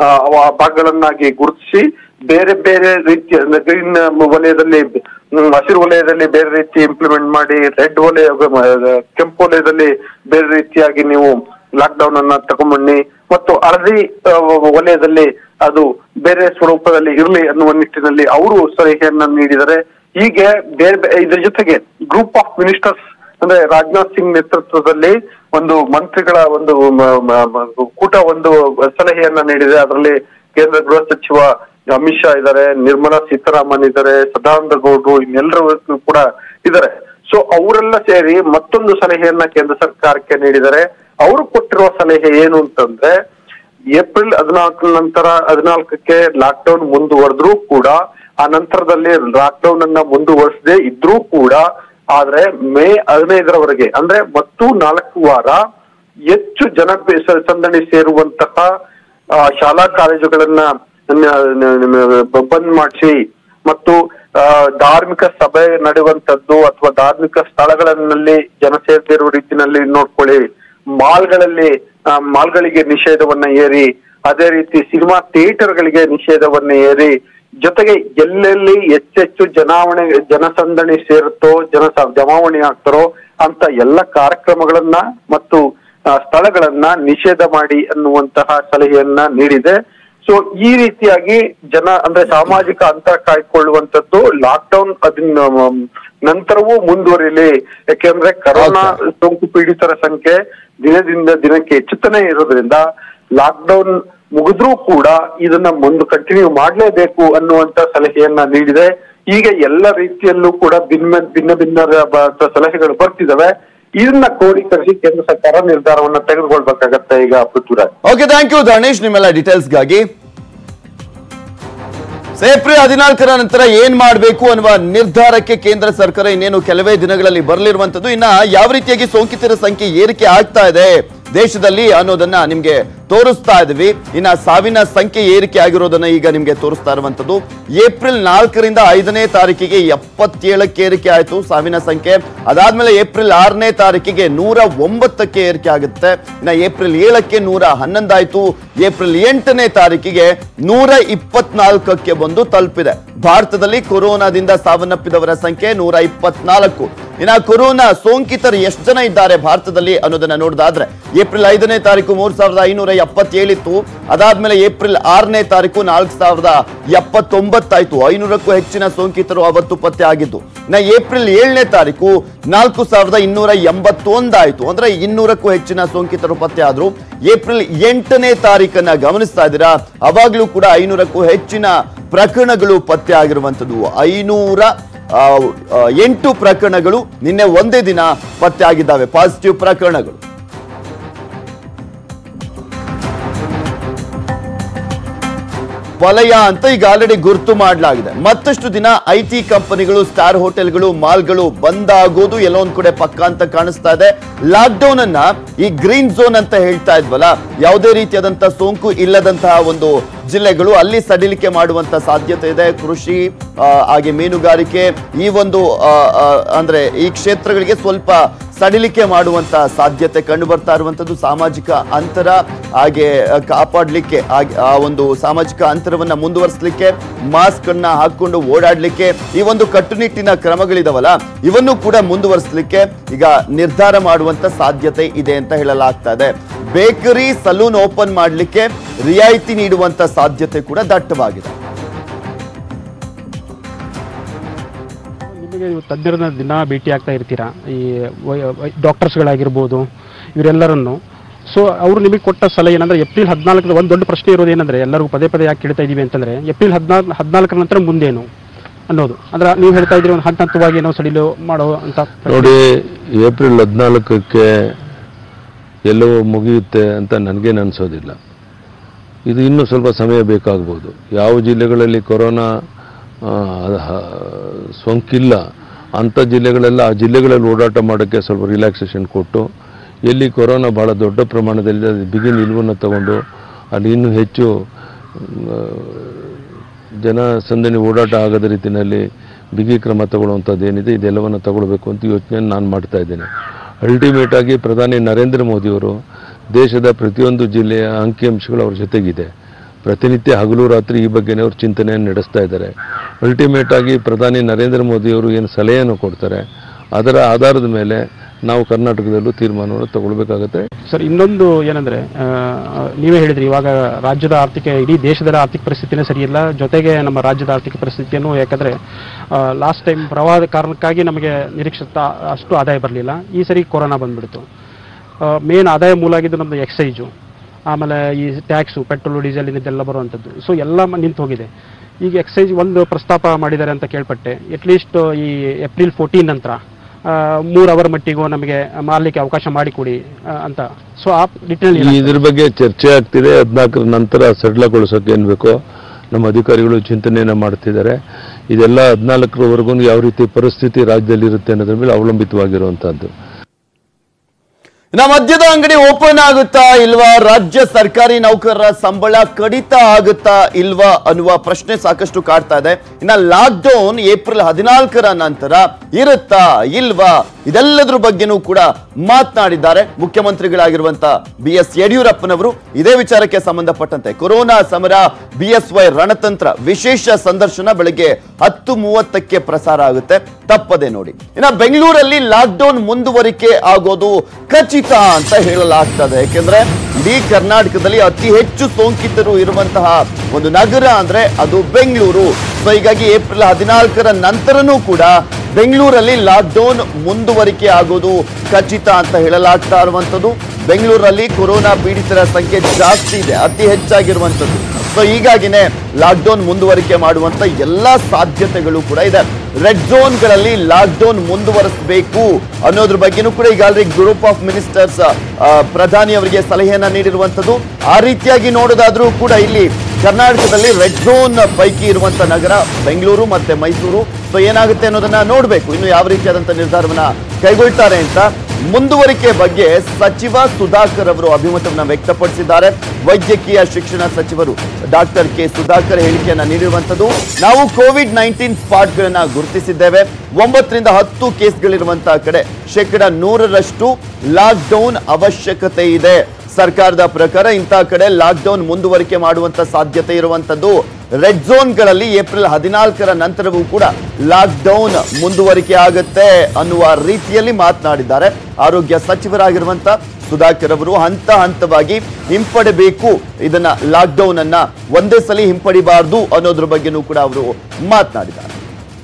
ಆ ಭಾಗಗಳನ್ನಾಗಿ ಗುರುತಿಸಿ ಬೇರೆ ಬೇರೆ ರೀತಿಯ ಗ್ರೀನ್ ವಲಯದಲ್ಲಿ ಹ್ಮ್, ಹಸಿರು ವಲಯದಲ್ಲಿ ಬೇರೆ ರೀತಿ ಇಂಪ್ಲಿಮೆಂಟ್ ಮಾಡಿ ರೆಡ್ ವಲಯ ಆ, ಕೆಂಪು ವಲಯದಲ್ಲಿ ಬೇರೆ ರೀತಿಯಾಗಿ ನೀವು ಲಾಕ್ಡೌನ್ ಅನ್ನ ತಗೊಂಬನ್ನಿ ಮತ್ತು ಹಳದಿ ಆ, ವಲಯದಲ್ಲಿ ಅದು ಬೇರೆ ಸ್ವರೂಪದಲ್ಲಿ ಇರಲಿ ಅನ್ನುವ ನಿಟ್ಟಿನಲ್ಲಿ ಅವರು ಸಲಹೆಯನ್ನ ನೀಡಿದರೆ ಹೀಗೆ ಬೇರೆ ಬೇ- ಇದ್ರ ಜೊತೆಗೆ ಗ್ರೂಪ್ ಆಫ್ ಮಿನಿಸ್ಟರ್ಸ್ ಅಂದ್ರೆ ರಾಜನಾಥ್ ಸಿಂಗ್ ನೇತೃತ್ವದಲ್ಲಿ ಒಂದು ಮಂತ್ರಿಗಳ ಒಂದು ಮ- ಮ- ಮ- ಕೂಟ ಒಂದು ಸಲಹೆಯನ್ನ ನೀಡಿದೆ ಅದರಲ್ಲಿ ಕೇಂದ್ರ ಗೃಹ ಸಚಿವ ಅಮಿತ್ ಶಾ ಇದ್ದಾರೆ ನಿರ್ಮಲಾ ಸೀತಾರಾಮನ್ ಇದ್ದಾರೆ ಸದಾನಂದ ಗೌಡ್ರು ಇನ್ನೆಲ್ಲರೂ ಕೂಡ ಇದ್ದಾರೆ ಸೊ ಅವರೆಲ್ಲ ಸೇರಿ ಮತ್ತೊಂದು ಸಲಹೆಯನ್ನ ಕೇಂದ್ರ ಸರ್ಕಾರಕ್ಕೆ ನೀಡಿದ್ದಾರೆ ಅವರು ಕೊಟ್ಟಿರುವ ಸಲಹೆ ಏನು ಅಂತಂದ್ರೆ ಏಪ್ರಿಲ್ ಹದಿನಾಲ್ಕು ನಂತರ ಹದಿನಾಲ್ಕಕ್ಕೆ ಲಾಕ್ಡೌನ್ ಮುಂದುವರೆದ್ರೂ ಕೂಡ ಆ ನಂತರದಲ್ಲಿ ಲಾಕ್ಡೌನ್ ಅನ್ನ ಮುಂದುವರಿಸದೆ ಇದ್ರೂ ಕೂಡ ಆದ್ರೆ ಮೇ ಹದಿನೈದರವರೆಗೆ ಅಂದ್ರೆ ಮತ್ತು ನಾಲ್ಕು ವಾರ ಹೆಚ್ಚು ಜನ ಬೆ- ಸ- ಸಂದಣಿ ಸೇರುವಂತಹ ಆ, ಶಾಲಾ ಕಾಲೇಜುಗಳನ್ನ ನ- ನ- ನ- ಬಂದ್ ಮಾಡಿಸಿ ಮತ್ತು ಆ, ಧಾರ್ಮಿಕ ಸಭೆ ನಡೆಯುವಂತದ್ದು ಅಥವಾ ಧಾರ್ಮಿಕ ಸ್ಥಳಗಳಲ್ಲಿ ಜನ ಸೇರ್ತಿರುವ ರೀತಿನಲ್ಲಿ ನೋಡ್ಕೊಳ್ಳಿ ಮಾಲ್ಗಳಲ್ಲಿ ಆ, ಮಾಲ್ಗಳಿಗೆ ನಿಷೇಧವನ್ನ ಏರಿ ಅದೇ ರೀತಿ ಸಿನಿಮಾ ಥಿಯೇಟರ್ಗಳಿಗೆ ನಿಷೇಧವನ್ನ ಏರಿ ಜೊತೆಗೆ ಎಲ್ಲೆಲ್ಲಿ ಹೆಚ್ಚೆಚ್ಚು ಜನಾವಣೆ ಜನಸಂದಣಿ ಸೇರುತ್ತೋ ಜನ ಸ- ಜಮಾವಣೆ ಆಗ್ತಾರೋ ಅಂತ ಎಲ್ಲ ಕಾರ್ಯಕ್ರಮಗಳನ್ನ ಮತ್ತು ಆ, ಸ್ಥಳಗಳನ್ನ ನಿಷೇಧ ಮಾಡಿ ಅನ್ನುವಂತಹ ಸಲಹೆಯನ್ನ ನೀಡಿದೆ ಸೊ ಈ ರೀತಿಯಾಗಿ ಜನ ಅಂದ್ರೆ ಸಾಮಾಜಿಕ ಅಂತರ ಕಾಯ್ಕೊಳ್ಳುವಂತದ್ದು ಲಾಕ್ಡೌನ್ ಅದನ್ನ ಮ್, ನಂತರವೂ ಮುಂದುವರಿಲಿ ಯಾಕೆಂದ್ರೆ ಕರೋನಾ ಸೋಂಕು ಪೀಡಿತರ ಸಂಖ್ಯೆ ದಿನದಿಂದ ದಿನಕ್ಕೆ ಹೆಚ್ಚುತ್ತಾನೆ ಇರೋದ್ರಿಂದ ಲಾಕ್ಡೌನ್ ಮುಗಿದ್ರೂ ಕೂಡ ಇದನ್ನ ಮುಂದೆ ಕಂಟಿನ್ಯೂ ಮಾಡಲೇಬೇಕು ಅನ್ನುವಂತ ಸಲಹೆಯನ್ನ ನೀಡಿದೆ ಈಗ ಎಲ್ಲ ರೀತಿಯಲ್ಲೂ ಕೂಡ ಭಿನ್ನ ಭಿನ್ನ ಭಿನ್ನ ಬ- ಸಲಹೆಗಳು ಬರ್ತಿದಾವೆ ಇದನ್ನ ಕ್ರೋಢೀಕರಿಸಿ ಕೇಂದ್ರ ಸರ್ಕಾರ ನಿರ್ಧಾರವನ್ನ ತೆಗೆದುಕೊಳ್ಬೇಕಾಗತ್ತೆ ಈಗ Prithviraj okay thank you Dharanesh ನಿಮ್ಮೆಲ್ಲ ಡೀಟೇಲ್ಸ್ಗಾಗಿ ಏಪ್ರಿಲ್ ಹದಿನಾಲ್ಕರ ನಂತರ ಏನ್ ಮಾಡಬೇಕು ಅನ್ನುವ ನಿರ್ಧಾರಕ್ಕೆ ಕೇಂದ್ರ ಸರ್ಕಾರ ಇನ್ನೇನು ಕೆಲವೇ ದಿನಗಳಲ್ಲಿ ಬರಲಿರುವಂತದ್ದು ಇನ್ನ ಯಾವ ರೀತಿಯಾಗಿ ಸೋಂಕಿತರ ಸಂಖ್ಯೆ ಏರಿಕೆ ಆಗ್ತಾ ಇದೆ ದೇಶದಲ್ಲಿ ಅನ್ನೋದನ್ನ ನಿಮ್ಗೆ ತೋರಿಸ್ತಾ ಇದ್ವಿ ಇನ್ನ ಸಾವಿನ ಸಂಖ್ಯೆ ಏರಿಕೆ ಆಗಿರೋದನ್ನ ಈಗ ನಿಮ್ಗೆ ತೋರಿಸ್ತಾ ಇರುವಂತದ್ದು ಏಪ್ರಿಲ್ ನಾಲ್ಕರಿಂದ ಐದನೇ ತಾರೀಕಿಗೆ ಎಪ್ಪತ್ತೇಳಕ್ಕೆ ಏರಿಕೆ ಆಯ್ತು ಸಾವಿನ ಸಂಖ್ಯೆ ಅದಾದ್ಮೇಲೆ ಏಪ್ರಿಲ್ ಆರನೇ ತಾರೀಕಿಗೆ ನೂರ ಒಂಬತ್ತಕ್ಕೆ ಏರಿಕೆ ಆಗುತ್ತೆ ಇನ್ನ ಏಪ್ರಿಲ್ ಏಳಕ್ಕೆ ನೂರ ಹನ್ನೊಂದಾಯ್ತು ಏಪ್ರಿಲ್ ಎಂಟನೇ ತಾರೀಕಿಗೆ ನೂರ ಇಪ್ಪತ್ನಾಲ್ಕಕ್ಕೆ ಬಂದು ತಲುಪಿದೆ ಭಾರತದಲ್ಲಿ ಕೊರೋನಾದಿಂದ ಸಾವನ್ನಪ್ಪಿದವರ ಸಂಖ್ಯೆ ನೂರ ಇಪ್ಪತ್ನಾಲ್ಕು ಇನ್ನ ಕೊರೋನಾ ಸೋಂಕಿತರು ಎಷ್ಟು ಜನ ಇದ್ದಾರೆ ಭಾರತದಲ್ಲಿ ಅನ್ನೋದನ್ನ ನೋಡಿದಾದ್ರೆ ಏಪ್ರಿಲ್ ಐದನೇ ತಾರೀಕು ಮೂರ್ ಸಾವಿರದ ಐನೂರ ಎಪ್ಪತ್ತೇಳಿತ್ತು ಅದಾದ್ಮೇಲೆ ಏಪ್ರಿಲ್ ಆರನೇ ತಾರೀಕು ನಾಲ್ಕು ಸಾವಿರದ ಎಪ್ಪತ್ತೊಂಬತ್ತಾಯ್ತು ಐನೂರಕ್ಕೂ ಹೆಚ್ಚಿನ ಸೋಂಕಿತರು ಅವತ್ತು ಪತ್ತೆ ಆಗಿದ್ದು ಇನ್ನ ಏಪ್ರಿಲ್ ಏಳನೇ ತಾರೀಕು ನಾಲ್ಕು ಸಾವಿರದ ಇನ್ನೂರ ಎಂಬತ್ತೊಂದಾಯ್ತು ಅಂದ್ರೆ ಇನ್ನೂರಕ್ಕೂ ಹೆಚ್ಚಿನ ಸೋಂಕಿತರು ಪತ್ತೆ ಆದ್ರು ಏಪ್ರಿಲ್ ಎಂಟನೇ ತಾರೀಕನ್ನ ಗಮನಿಸ್ತಾ ಇದ್ದೀರಾ ಅವಾಗ್ಲೂ ಕೂಡ ಐನೂರಕ್ಕೂ ಹೆಚ್ಚಿನ ಪ್ರಕರಣಗಳು ಪತ್ತೆ ಆಗಿರುವಂತದ್ದು ಐನೂರ ಆ, ಆ, ಎಂಟು ಪ್ರಕರಣಗಳು ನಿನ್ನೆ ಒಂದೇ ದಿನ ಪತ್ತೆ ಆಗಿದ್ದಾವೆ ಪಾಸಿಟಿವ್ ಪ್ರಕರಣಗಳು ವಲಯ ಅಂತ ಈಗ ಆಲ್ರೆಡಿ ಗುರುತು ಮಾಡಲಾಗಿದೆ ಮತ್ತಷ್ಟು ದಿನ ಐ ಟಿ ಕಂಪನಿಗಳು ಸ್ಟಾರ್ ಹೋಟೆಲ್ಗಳು ಮಾಲ್ಗಳು ಬಂದ್ ಆಗೋದು ಎಲ್ಲೋ ಒಂದ್ ಕಡೆ ಪಕ್ಕ ಅಂತ ಕಾಣಿಸ್ತಾ ಇದೆ ಲಾಕ್ಡೌನ್ ಅನ್ನ ಈ ಗ್ರೀನ್ ಝೋನ್ ಅಂತ ಹೇಳ್ತಾ ಇದ್ವಲ್ಲ ಯಾವುದೇ ರೀತಿಯಾದಂತಹ ಸೋಂಕು ಇಲ್ಲದಂತಹ ಒಂದು ಜಿಲ್ಲೆಗಳು ಅಲ್ಲಿ ಸಡಿಲಿಕೆ ಮಾಡುವಂತ ಸಾಧ್ಯತೆ ಇದೆ ಕೃಷಿ ಆ, ಹಾಗೆ ಮೀನುಗಾರಿಕೆ ಈ ಒಂದು ಆ, ಆ, ಅಂದ್ರೆ ಈ ಕ್ಷೇತ್ರಗಳಿಗೆ ಸ್ವಲ್ಪ ಸಡಿಲಿಕೆ ಮಾಡುವಂತ ಸಾಧ್ಯತೆ ಕಂಡು ಬರ್ತಾ ಇರುವಂತದ್ದು ಸಾಮಾಜಿಕ ಅಂತರ ಹಾಗೆ ಆ, ಕಾಪಾಡ್ಲಿಕ್ಕೆ ಹಾಗೆ ಆ ಒಂದು ಸಾಮಾಜಿಕ ಅಂತರವನ್ನ ಮುಂದುವರಿಸಲಿಕ್ಕೆ ಮಾಸ್ಕ್ ಅನ್ನ ಹಾಕೊಂಡು ಓಡಾಡ್ಲಿಕ್ಕೆ ಈ ಒಂದು ಕಟ್ಟುನಿಟ್ಟಿನ ಕ್ರಮಗಳಿದಾವಲ್ಲ ಇವನ್ನು ಕೂಡ ಮುಂದುವರಿಸಲಿಕ್ಕೆ ಈಗ ನಿರ್ಧಾರ ಮಾಡುವಂತ ಸಾಧ್ಯತೆ ಇದೆ ಅಂತ ಹೇಳಲಾಗ್ತಾ ಇದೆ ಬೇಕರಿ ಸಲೂನ್ ಓಪನ್ ಮಾಡಲಿಕ್ಕೆ ರಿಯಾಯಿತಿ ನೀಡುವಂತ ಸಾಧ್ಯತೆ ಕೂಡ ದಟ್ಟವಾಗಿದೆ ನಿಮಗೆ ನೀವು ತಜ್ಞರನ್ನ ದಿನ ಭೇಟಿ ಆಗ್ತಾ ಇರ್ತೀರಾ ಈ ವೈ- ವೈ- ಡಾಕ್ಟರ್ಸ್ಗಳಾಗಿರ್ಬೋದು ಇವರೆಲ್ಲರನ್ನು ಸೊ ಅವರು ನಿಮಗೆ ಕೊಟ್ಟ ಸಲಹೆ ಏನಂದ್ರೆ ಏಪ್ರಿಲ್ ಹದಿನಾಲ್ಕರ ಒಂದು ದೊಡ್ಡ ಪ್ರಶ್ನೆ ಇರೋದು ಏನಂದ್ರೆ ಎಲ್ಲರಿಗೂ ಪದೇ ಪದೇ ಯಾಕೆ ಕೇಳ್ತಾ ಇದೀವಿ ಅಂತಂದ್ರೆ ಏಪ್ರಿಲ್ ಹದಿನಾಲ್ಕು ಹದಿನಾಲ್ಕರ ನಂತರ ಮುಂದೇನು ಅನ್ನೋದು ಅಂದ್ರೆ ನೀವು ಹೇಳ್ತಾ ಇದ್ರಿ ಒಂದು ಹಂತ ಹಂತವಾಗಿ ಏನೋ ಸಡಿಲು ಮಾಡೋ ಅಂತ ನೋಡಿ ಏಪ್ರಿಲ್ ಹದಿನಾಲ್ಕಕ್ಕೆ ಎಲ್ಲವೂ ಮುಗಿಯುತ್ತೆ ಅಂತ ನನಗೇನು ಅನಿಸೋದಿಲ್ಲ ಇದು ಇನ್ನೂ ಸ್ವಲ್ಪ ಸಮಯ ಬೇಕಾಗ್ಬೋದು ಯಾವ ಜಿಲ್ಲೆಗಳಲ್ಲಿ ಕೊರೋನಾ ಆ, ಹ- ಸೋಂಕಿಲ್ಲ ಅಂಥ ಜಿಲ್ಲೆಗಳೆಲ್ಲ ಆ ಜಿಲ್ಲೆಗಳಲ್ಲಿ ಓಡಾಟ ಮಾಡೋಕ್ಕೆ ಸ್ವಲ್ಪ ರಿಲ್ಯಾಕ್ಸೇಷನ್ ಕೊಟ್ಟು ಎಲ್ಲಿ ಕೊರೋನಾ ಭಾಳ ದೊಡ್ಡ ಪ್ರಮಾಣದಲ್ಲಿ ಅದು ಬಿಗಿ ನಿಲುವನ್ನು ತಗೊಂಡು ಅಲ್ಲಿ ಇನ್ನೂ ಹೆಚ್ಚು ಆ, ಜನ ಸಂದಣಿ ಓಡಾಟ ಆಗದ ರೀತಿಯಲ್ಲಿ ಬಿಗಿ ಕ್ರಮ ತಗೊಳ್ಳುವಂಥದ್ದು ಏನಿದೆ ಇದೆಲ್ಲವನ್ನು ತಗೊಳ್ಬೇಕು ಅಂತ ಯೋಚನೆ ನಾನು ಮಾಡ್ತಾ ಇದ್ದೇನೆ ಅಲ್ಟಿಮೇಟ್ ಆಗಿ ಪ್ರಧಾನಿ ನರೇಂದ್ರ ಮೋದಿಯವರು ದೇಶದ ಪ್ರತಿಯೊಂದು ಜಿಲ್ಲೆಯ ಅಂಕಿಅಂಶಗಳು ಅವ್ರ ಜೊತೆಗಿದೆ ಪ್ರತಿನಿತ್ಯ ಹಗಲು ರಾತ್ರಿ ಈ ಬಗ್ಗೆನೇ ಅವರು ಚಿಂತನೆಯನ್ನು ನಡೆಸ್ತಾ ಇದ್ದಾರೆ ಅಲ್ಟಿಮೇಟ್ ಆಗಿ ಪ್ರಧಾನಿ ನರೇಂದ್ರ ಮೋದಿಯವರು ಏನು ಸಲಹೆಯನ್ನು ಕೊಡ್ತಾರೆ ಅದರ ಆಧಾರದ ಮೇಲೆ ನಾವು ಕರ್ನಾಟಕದಲ್ಲೂ ತೀರ್ಮಾನವನ್ನು ತಗೊಳ್ಬೇಕಾಗತ್ತೆ ಸರ್ ಇನ್ನೊಂದು ಏನಂದ್ರೆ ಆ, ನೀವೇ ಹೇಳಿದ್ರಿ ಇವಾಗ ರಾಜ್ಯದ ಆರ್ಥಿಕ ಇಡೀ ದೇಶದ ಆರ್ಥಿಕ ಪರಿಸ್ಥಿತಿನೇ ಸರಿಯಿಲ್ಲ ಜೊತೆಗೆ ನಮ್ಮ ರಾಜ್ಯದ ಆರ್ಥಿಕ ಪರಿಸ್ಥಿತಿಯನ್ನು ಯಾಕಂದ್ರೆ ಲಾಸ್ಟ್ ಟೈಮ್ ಪ್ರವಾಹದ ಕಾರಣಕ್ಕಾಗಿ ನಮಗೆ ನಿರೀಕ್ಷಿತ ಅಷ್ಟು ಆದಾಯ ಬರಲಿಲ್ಲ ಈ ಸರಿ ಕೊರೋನಾ ಬಂದ್ಬಿಡ್ತು ಮೇನ್ ಆದಾಯ ಮೂಲ ಆಗಿದ್ದು ನಮ್ಮದು ಎಕ್ಸೈಜು ಆಮೇಲೆ ಈ ಟ್ಯಾಕ್ಸು ಪೆಟ್ರೋಲು ಡೀಸೆಲ್ ಇದೆಲ್ಲ ಬರುವಂಥದ್ದು ಸೊ ಎಲ್ಲ ಮ- ನಿಂತು ಹೋಗಿದೆ ಈಗ ಎಕ್ಸೈಜ್ ಒಂದು ಪ್ರಸ್ತಾಪ ಮಾಡಿದ್ದಾರೆ ಅಂತ ಕೇಳ್ಪಟ್ಟೆ ಅಟ್ಲೀಸ್ಟ್ ಈ ಏಪ್ರಿಲ್ ಫೋರ್ಟೀನ್ ನಂತರ ಮೂರು ಅವರ್ ಮಟ್ಟಿಗೂ ನಮಗೆ ಮಾರಲಿಕ್ಕೆ ಅವಕಾಶ ಮಾಡಿಕೊಡಿ ಆ, ಅಂತ ಸೊ ಆ ನಿಟ್ಟಿನಲ್ಲಿ ಇದ್ರ ಬಗ್ಗೆ ಚರ್ಚೆ ಆಗ್ತಿದೆ ಹದಿನಾಲ್ಕರ ನಂತರ ಸಡಿಲಗೊಳಿಸೋಕೆ ಏನ್ ಬೇಕೋ ನಮ್ಮ ಅಧಿಕಾರಿಗಳು ಚಿಂತನೆಯನ್ನ ಮಾಡ್ತಿದ್ದಾರೆ ಇದೆಲ್ಲ ಹದಿನಾಲ್ಕರವರೆಗೂ ಯಾವ ರೀತಿ ಪರಿಸ್ಥಿತಿ ರಾಜ್ಯದಲ್ಲಿ ಇರುತ್ತೆ ಅನ್ನೋದ್ರ ಮೇಲೆ ಅವಲಂಬಿತವಾಗಿರುವಂತಹದ್ದು ಇನ್ನ ಮದ್ಯದ ಅಂಗಡಿ ಓಪನ್ ಆಗುತ್ತಾ ಇಲ್ವಾ ರಾಜ್ಯ ಸರ್ಕಾರಿ ನೌಕರರ ಸಂಬಳ ಕಡಿತ ಆಗುತ್ತಾ ಇಲ್ವಾ ಅನ್ನುವ ಪ್ರಶ್ನೆ ಸಾಕಷ್ಟು ಕಾಡ್ತಾ ಇದೆ ಇನ್ನ ಲಾಕ್ ಡೌನ್ ಏಪ್ರಿಲ್ ಹದಿನಾಲ್ಕರ ನಂತರ ಇರುತ್ತಾ ಇಲ್ವಾ ಇದೆಲ್ಲದ್ರ ಬಗ್ಗೆನೂ ಕೂಡ ಮಾತನಾಡಿದ್ದಾರೆ ಮುಖ್ಯಮಂತ್ರಿಗಳಾಗಿರುವಂತ ಬಿ ಎಸ್ ಯಡಿಯೂರಪ್ಪನವರು ಇದೇ ವಿಚಾರಕ್ಕೆ ಸಂಬಂಧಪಟ್ಟಂತೆ ಕೊರೋನಾ ಸಮರ ಬಿ ಎಸ್ ವೈ ರಣತಂತ್ರ ವಿಶೇಷ ಸಂದರ್ಶನ ಬೆಳಗ್ಗೆ ಹತ್ತು ಮೂವತ್ತಕ್ಕೆ ಪ್ರಸಾರ ಆಗುತ್ತೆ ತಪ್ಪದೆ ನೋಡಿ ಇನ್ನ ಬೆಂಗಳೂರಲ್ಲಿ ಲಾಕ್ ಡೌನ್ ಮುಂದುವರಿಕೆ ಆಗೋದು ಖಚಿತ ಅಂತ ಹೇಳಲಾಗ್ತದೆ ಯಾಕೆಂದ್ರೆ ಇಡೀ ಕರ್ನಾಟಕದಲ್ಲಿ ಅತಿ ಹೆಚ್ಚು ಸೋಂಕಿತರು ಇರುವಂತಹ ಒಂದು ನಗರ ಅಂದ್ರೆ ಅದು ಬೆಂಗಳೂರು ಸೊ ಹೀಗಾಗಿ ಏಪ್ರಿಲ್ ಹದಿನಾಲ್ಕರ ನಂತರನೂ ಕೂಡ ಬೆಂಗಳೂರಲ್ಲಿ ಲಾಕ್ ಡೌನ್ ಮುಂದುವರಿಕೆ ಆಗೋದು ಖಚಿತ ಅಂತ ಹೇಳಲಾಗ್ತಾ ಇರುವಂತದ್ದು ಬೆಂಗಳೂರಲ್ಲಿ ಕೊರೋನಾ ಪೀಡಿತರ ಸಂಖ್ಯೆ ಜಾಸ್ತಿ ಇದೆ ಅತಿ ಹೆಚ್ಚಾಗಿರುವಂತದ್ದು ಸೊ ಹೀಗಾಗಿನೇ ಲಾಕ್ ಡೌನ್ ಮುಂದುವರಿಕೆ ಮಾಡುವಂತ ಎಲ್ಲಾ ಸಾಧ್ಯತೆಗಳು ಕೂಡ ಇದೆ ರೆಡ್ ಝೋನ್ಗಳಲ್ಲಿ ಲಾಕ್ ಡೌನ್ ಮುಂದುವರಿಸಬೇಕು ಅನ್ನೋದ್ರ ಬಗ್ಗೆನೂ ಕೂಡ ಈಗ ಆಲ್ರೆಡಿ ಗ್ರೂಪ್ ಆಫ್ ಮಿನಿಸ್ಟರ್ಸ್ ಪ್ರಧಾನಿ ಅವರಿಗೆ ಸಲಹೆಯನ್ನ ನೀಡಿರುವಂತದ್ದು ಆ ರೀತಿಯಾಗಿ ನೋಡೋದಾದ್ರೂ ಕೂಡ ಇಲ್ಲಿ ಕರ್ನಾಟಕದಲ್ಲಿ ರೆಡ್ ಝೋನ್ ಪೈಕಿ ಇರುವಂತ ನಗರ ಬೆಂಗಳೂರು ಮತ್ತೆ ಮೈಸೂರು ಸೊ ಏನಾಗುತ್ತೆ ಅನ್ನೋದನ್ನ ನೋಡಬೇಕು ಇನ್ನು ಯಾವ ರೀತಿಯಾದಂತ ನಿರ್ಧಾರವನ್ನ ಕೈಗೊಳ್ತಾರೆ ಅಂತ ಮುಂದುವರಿಕೆ ಬಗ್ಗೆ ಸಚಿವ ಸುಧಾಕರ್ ಅವರು ಅಭಿಮತವನ್ನ ವ್ಯಕ್ತಪಡಿಸಿದ್ದಾರೆ ವೈದ್ಯಕೀಯ ಶಿಕ್ಷಣ ಸಚಿವರು ಡಾಕ್ಟರ್ ಕೆ ಸುಧಾಕರ್ ಹೇಳಿಕೆಯನ್ನ ನೀಡಿರುವಂತದ್ದು ನಾವು ಕೋವಿಡ್ ನೈನ್ಟೀನ್ ಸ್ಪಾಟ್ಗಳನ್ನ ಗುರುತಿಸಿದ್ದೇವೆ ಒಂಬತ್ತರಿಂದ ಹತ್ತು ಕೇಸ್ಗಳಿರುವಂತಹ ಕಡೆ ಶೇಕಡ ನೂರರಷ್ಟು ಲಾಕ್ ಡೌನ್ ಅವಶ್ಯಕತೆ ಇದೆ ಸರ್ಕಾರದ ಪ್ರಕಾರ ಇಂತಹ ಕಡೆ ಲಾಕ್ ಡೌನ್ ಮುಂದುವರಿಕೆ ಮಾಡುವಂತ ಸಾಧ್ಯತೆ ಇರುವಂತದ್ದು ರೆಡ್ ಝೋನ್ಗಳಲ್ಲಿ ಏಪ್ರಿಲ್ ಹದಿನಾಲ್ಕರ ನಂತರವೂ ಕೂಡ ಲಾಕ್ ಡೌನ್ ಮುಂದುವರಿಕೆ ಆಗುತ್ತೆ ಅನ್ನುವ ರೀತಿಯಲ್ಲಿ ಮಾತನಾಡಿದ್ದಾರೆ ಆರೋಗ್ಯ ಸಚಿವರಾಗಿರುವಂತ ಸುಧಾಕರ್ ಅವರು ಹಂತ ಹಂತವಾಗಿ ಹಿಂಪಡಬೇಕು ಇದನ್ನ ಲಾಕ್ ಡೌನ್ ಅನ್ನ ಒಂದೇ ಸಲ ಹಿಂಪಡಿಬಾರದು ಅನ್ನೋದ್ರ ಬಗ್ಗೆನೂ ಕೂಡ ಅವರು ಮಾತನಾಡಿದ್ದಾರೆ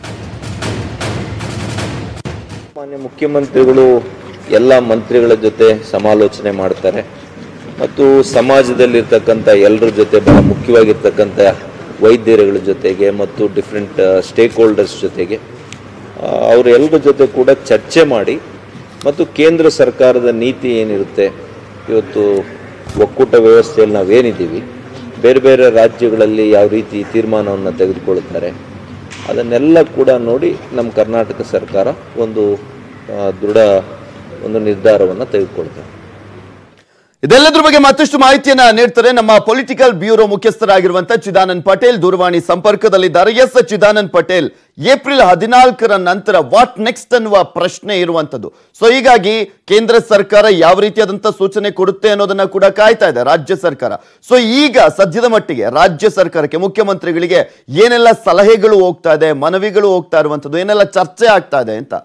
ಮಾನ್ಯ ಮುಖ್ಯಮಂತ್ರಿಗಳು ಎಲ್ಲ ಮಂತ್ರಿಗಳ ಜೊತೆ ಸಮಾಲೋಚನೆ ಮಾಡ್ತಾರೆ ಮತ್ತು ಸಮಾಜದಲ್ಲಿರ್ತಕ್ಕಂಥ ಎಲ್ಲರ ಜೊತೆ ಬಹಳ ಮುಖ್ಯವಾಗಿರ್ತಕ್ಕಂಥ ವೈದ್ಯರುಗಳ ಜೊತೆಗೆ ಮತ್ತು ಡಿಫ್ರೆಂಟ್ ಸ್ಟೇಕ್ ಹೋಲ್ಡರ್ಸ್ ಜೊತೆಗೆ ಆ, ಅವರೆಲ್ಲರ ಜೊತೆ ಕೂಡ ಚರ್ಚೆ ಮಾಡಿ ಮತ್ತು ಕೇಂದ್ರ ಸರ್ಕಾರದ ನೀತಿ ಏನಿರುತ್ತೆ ಇವತ್ತು ಒಕ್ಕೂಟ ವ್ಯವಸ್ಥೆಯಲ್ಲಿ ನಾವೇನಿದ್ದೀವಿ ಬೇರೆ ಬೇರೆ ರಾಜ್ಯಗಳಲ್ಲಿ ಯಾವ ರೀತಿ ತೀರ್ಮಾನವನ್ನು ತೆಗೆದುಕೊಳ್ಳುತ್ತಾರೆ ಅದನ್ನೆಲ್ಲ ಕೂಡ ನೋಡಿ ನಮ್ಮ ಕರ್ನಾಟಕ ಸರ್ಕಾರ ಒಂದು ಆ, ದೃಢ ಒಂದು ನಿರ್ಧಾರವನ್ನು ತೆಗೆದುಕೊಳ್ತಾರೆ ಇದೆಲ್ಲದ್ರ ಬಗ್ಗೆ ಮತ್ತಷ್ಟು ಮಾಹಿತಿಯನ್ನ ನೀಡ್ತಾರೆ ನಮ್ಮ ಪೊಲಿಟಿಕಲ್ ಬ್ಯೂರೋ ಮುಖ್ಯಸ್ಥರಾಗಿರುವಂತ ಚಿದಾನಂದ್ ಪಟೇಲ್ ದೂರವಾಣಿ ಸಂಪರ್ಕದಲ್ಲಿದ್ದಾರೆ ಎಸ್ ಚಿದಾನಂದ್ ಪಟೇಲ್ ಏಪ್ರಿಲ್ ಹದಿನಾಲ್ಕರ ನಂತರ ವಾಟ್ ನೆಕ್ಸ್ಟ್ ಅನ್ನುವ ಪ್ರಶ್ನೆ ಇರುವಂತದ್ದು ಸೊ ಹೀಗಾಗಿ ಕೇಂದ್ರ ಸರ್ಕಾರ ಯಾವ ರೀತಿಯಾದಂತ ಸೂಚನೆ ಕೊಡುತ್ತೆ ಅನ್ನೋದನ್ನ ಕೂಡ ಕಾಯ್ತಾ ಇದೆ ರಾಜ್ಯ ಸರ್ಕಾರ ಸೊ ಈಗ ಸದ್ಯದ ಮಟ್ಟಿಗೆ ರಾಜ್ಯ ಸರ್ಕಾರಕ್ಕೆ ಮುಖ್ಯಮಂತ್ರಿಗಳಿಗೆ ಏನೆಲ್ಲ ಸಲಹೆಗಳು ಹೋಗ್ತಾ ಇದೆ ಮನವಿಗಳು ಹೋಗ್ತಾ ಇರುವಂತದ್ದು ಏನೆಲ್ಲ ಚರ್ಚೆ ಆಗ್ತಾ ಇದೆ ಅಂತ